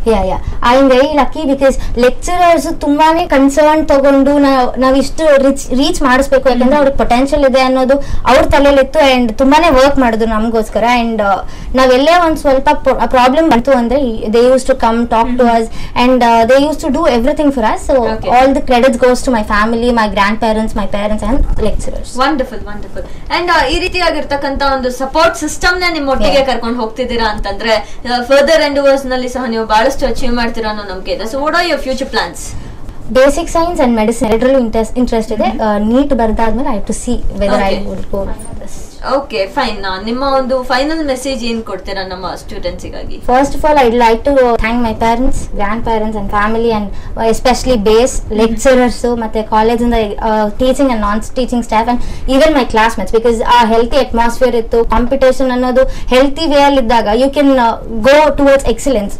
yeah yeah I am very lucky because lecturers ತುಂಬಾನೇ ಕನ್ಸರ್ನ್ ತಗೊಂಡು ನಾವು ನಾವು ಇಷ್ಟು ರೀಚ್ ರೀಚ್ ಮಾಡಿಸ್ಬೇಕು ಯಾಕಂದ್ರೆ ಅವ್ರಿಗೆ ಪೊಟೆನ್ಷಿಯಲ್ ಇದೆ ಅನ್ನೋದು ಅವ್ರ ತಲೆಯಲ್ಲಿತ್ತು ಅಂಡ್ ತುಂಬಾನೇ ವರ್ಕ್ ಮಾಡಿದ್ರು ನಮಗೋಸ್ಕರ ಅಂಡ್ ನಾವೆಲ್ಲೇ ಒಂದು ಸ್ವಲ್ಪ ಪ್ರಾಬ್ಲಮ್ ಬಂತು ಅಂದ್ರೆ they use to come talk to us and they use to do everything for us so Okay. All the credits goes to my family my grandparents my parents and lecturers wonderful wonderful and ಈ ರೀತಿಯಾಗಿರ್ತಕ್ಕಂತ ಒಂದು support system ನ ನಿಮ್ಮ ಒಟ್ಟಿಗೆ Yeah. ಕರ್ಕೊಂಡು ಹೋಗ್ತಿದ್ದೀರಾ ಅಂತಂದ್ರೆ further ಎಂಡವರ್ಸ್ ನಲ್ಲಿ ಸಹ ನೀವು ಬಹಳಷ್ಟು ಅಚೀವ್ ಮಾಡ್ತೀರಾ ಅನ್ನೋ ನಂಬಿಕೆ ಇದೆ so what are your future plans basic science and medicine ಎರಡರಲ್ಲೂ ಇಂಟ್ರೆಸ್ಟ್ ಇಂಟ್ರೆಸ್ಟ್ ಇದೆ ನೀಟ್ ಬರ್ದಾದ್ಮೇಲೆ I to see whether I Okay. Would go this okay fine ನಿಮ್ಮ ಒಂದು ಫೈನಲ್ ಮೆಸೇಜ್ ಏನ್ ಕೊಡ್ತೀರಾ ನಮ್ಮ ಸ್ಟೂಡೆಂಟ್ಸಿಗಾಗಿ First of all, I'd like to thank my parents, grandparents, and family, and uh, especially base lecturers, so ಮತ್ತೆ college ಇಂದ teaching and non teaching staff and even my classmates because ಆ healthy atmosphere ಇತ್ತು competition ಅನ್ನೋದು healthy way ಅಲ್ಲಿ ಇದ್ದಾಗ you can go towards excellence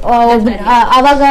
ಅವಾಗ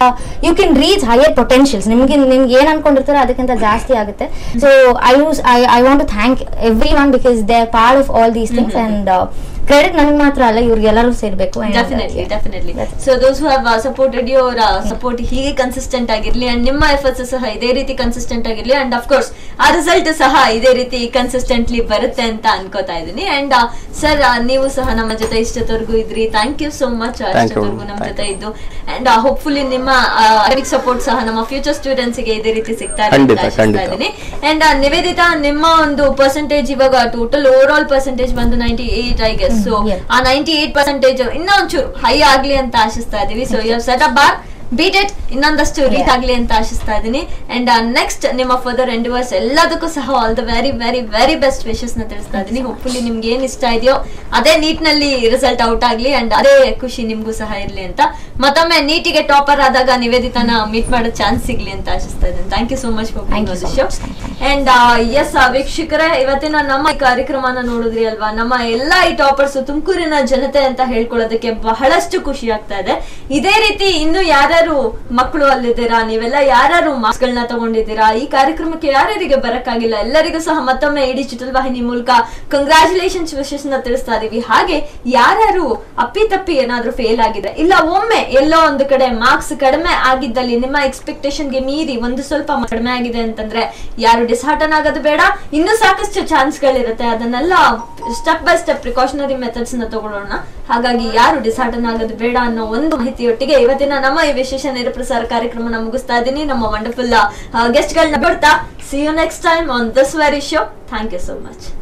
you can reach higher potentials ನಿಮ್ಗೆ ನಿಮ್ಗೆ ಏನ್ ಅನ್ಕೊಂಡಿರ್ತಾರೋ ಅದಕ್ಕಿಂತ ಜಾಸ್ತಿ ಆಗುತ್ತೆ so I use I I want to thank every one because they are part of all these things and credit ನನಗೆ ಮಾತ್ರ ಅಲ್ಲ ಇವ್ರಿಗೆಲ್ಲರೂ ಸೇರ್ಬೇಕು and, uh, definitely yeah. Definitely That's it. So those who have supported your support ಹೀಗೆ consistent ಆಗಿರ್ಲಿ and ನಿಮ್ಮ efforts ಸಹ ಇದೇ ರೀತಿ ಕನ್ಸಿಸ್ಟೆಂಟ್ ಆಗಿರ್ಲಿ ಅಂಡ್ ಅಫ್ ಕೋರ್ಸ್ ಆ ರಿಸಲ್ಟ್ ಸಹ ಇದೇ ರೀತಿ ಕನ್ಸಿಸ್ಟೆಂಟ್ಲಿ ಬರುತ್ತೆ ಅಂತ ಅನ್ಕೋತಾ ಇದ್ದೀನಿ ಅಂಡ್ ಸರ್ ನೀವು ಸಹ ನಮ್ಮ ಜೊತೆ ಇಷ್ಟೊತ್ತವರೆಗೂ ಇದ್ರಿ thank you so much Thank you. ಇಷ್ಟೊತ್ತವರೆಗೂ ನಮ್ಮ Thank ಜೊತೆ ಇದ್ದು ಅಂಡ್ ಹೋಪ್ಫುಲಿ ನಿಮ್ಮ ಸಪೋರ್ಟ್ ಸಹ ನಮ್ಮ ಫ್ಯೂಚರ್ ಸ್ಟೂಡೆಂಟ್ಸ್ ಗೆ ಇದೇ ರೀತಿ ಸಿಗ್ತಾ ಇರುತ್ತೆ ಅಂತ ಖಂಡಿತ, ಆಶಿಸ್ತಾ ಖಂಡಿತ. ಇದ್ದೀನಿ ಅಂಡ್ ನಿವೇದಿತಾ ನಿಮ್ಮ ಒಂದು ಪರ್ಸೆಂಟೇಜ್ ಇವಾಗ ಟೋಟಲ್ ಓವರ್ ಆಲ್ ಪರ್ಸೆಂಟೇಜ್ ಬಂದು ninety eight I guess so yeah. ಆ ನೈಂಟಿ ಏಟ್ ಪರ್ಸೆಂಟೇಜ್ ಇನ್ನೊಂಚೂರು ಹೈ ಆಗ್ಲಿ ಅಂತ ಆಶಿಸ್ತಾ ಇದೀವಿ so you set up bar beat it ಇನ್ನೊಂದಷ್ಟು ರೀಚ್ Yeah. ಆಗ್ಲಿ ಅಂತ ಆಶಿಸ್ತಾ ಇದೀನಿ ಅಂಡ್ ನೆಕ್ಸ್ಟ್ ನಿಮ್ಮ ಫರ್ದರ್ ಎಂಡಿವರ್ಸ್ ಎಲ್ಲದಕ್ಕೂ ಸಹ all the very very very best wishes ನ ತಿಳಿಸ್ತಾ ಇದೀನಿ ಹೋಪ್ಫುಲಿ ನಿಮ್ಗೆ ಏನ್ ಇಷ್ಟ ಇದೆಯೋ ಅದೇ ನೀಟ್ ನಲ್ಲಿ ರಿಸಲ್ಟ್ ಔಟ್ ಆಗ್ಲಿ ಅಂಡ್ ಅದೇ ಖುಷಿ ನಿಮ್ಗೂ ಸಹ ಇರ್ಲಿ ಅಂತ ಮತ್ತೊಮ್ಮೆ ನೀಟಿಗೆ ಟಾಪರ್ ಆದಾಗ ನಿವೇದಿತನ ಮೀಟ್ ಮಾಡೋ ಚಾನ್ಸ್ ಸಿಗ್ಲಿ ಅಂತ ಆಶಿಸ್ತಾ ಇದ್ದೀನಿ thank you so much for Thank you so show much. Thank you. And yes ವೀಕ್ಷಕರೇ ಇವತ್ತಿನ ನಮ್ಮ ಈ ಕಾರ್ಯಕ್ರಮನ ನೋಡಿದ್ರಿ ಅಲ್ವಾ ನಮ್ಮ ಎಲ್ಲಾ ಈ ಟಾಪರ್ಸ್ ತುಮಕೂರಿನ ಜನತೆ ಅಂತ ಹೇಳ್ಕೊಳ್ಳೋದಕ್ಕೆ ಬಹಳಷ್ಟು ಖುಷಿ ಆಗ್ತಾ ಇದೆ ಇದೇ ರೀತಿ ಇನ್ನು ಯಾರ್ಯಾರು ಮಕ್ಕಳು ಅಲ್ಲಿದ್ದೀರಾ ನೀವೆಲ್ಲ ಯಾರ್ಯಾರು ಮಾರ್ಕ್ಸ್ ಗಳನ್ನ ತಗೊಂಡಿದ್ದೀರಾ ಈ ಕಾರ್ಯಕ್ರಮಕ್ಕೆ ಯಾರ್ಯಾರಿಗೆ ಬರಕ್ಕಾಗಿಲ್ಲ ಎಲ್ಲರಿಗೂ ಸಹ ಮತ್ತೊಮ್ಮೆ ಈ ಡಿಜಿಟಲ್ ವಾಹಿನಿ ಮೂಲಕ ಕಂಗ್ರಾಚುಲೇಷನ್ಸ್ ವಿಶಸ್ ನ ತಿಳಿಸ್ತಾ ಇದೀವಿ ಹಾಗೆ ಯಾರ್ಯಾರು ಅಪ್ಪಿತಪ್ಪಿ ಏನಾದ್ರೂ ಫೇಲ್ ಆಗಿದೆ ಇಲ್ಲ ಒಮ್ಮೆ ಎಲ್ಲೋ ಒಂದು ಕಡೆ ಮಾರ್ಕ್ಸ್ ಕಡಿಮೆ ಆಗಿದ್ದಲ್ಲಿ ನಿಮ್ಮ ಎಕ್ಸ್ಪೆಕ್ಟೇಷನ್ ಗೆ ಮೀರಿ ಒಂದು ಸ್ವಲ್ಪ ಕಡಿಮೆ ಆಗಿದೆ ಅಂತಂದ್ರೆ ಯಾರು ಡಿಸ್ಹಾರ್ಟನ್ ಆಗೋದು ಬೇಡ ಇನ್ನೂ ಸಾಕಷ್ಟು ಚಾನ್ಸ್ ಗಳಿರುತ್ತೆ ಅದನ್ನೆಲ್ಲ step by step precautionary methods ನ ತಗೊಳ್ಳೋಣ ಹಾಗಾಗಿ ಯಾರು ಡಿಸ್ಹಾರ್ಟನ್ ಆಗೋದು ಬೇಡ ಅನ್ನೋ ಒಂದು ಮಾಹಿತಿಯೊಟ್ಟಿಗೆ ಇವತ್ತಿನ ನಮ್ಮ ಈ ವಿಶೇಷ ನೇರಪ್ರಸಾರ ಕಾರ್ಯಕ್ರಮನ ಮುಗಿಸ್ತಾ ಇದ್ದೀನಿ ನಮ್ಮ ವಂಡರ್ಫುಲ್ ಗೆಸ್ಟ್ ಗಳನ್ನ ಬಿಡ್ತಾ see you next time on this very show thank you so much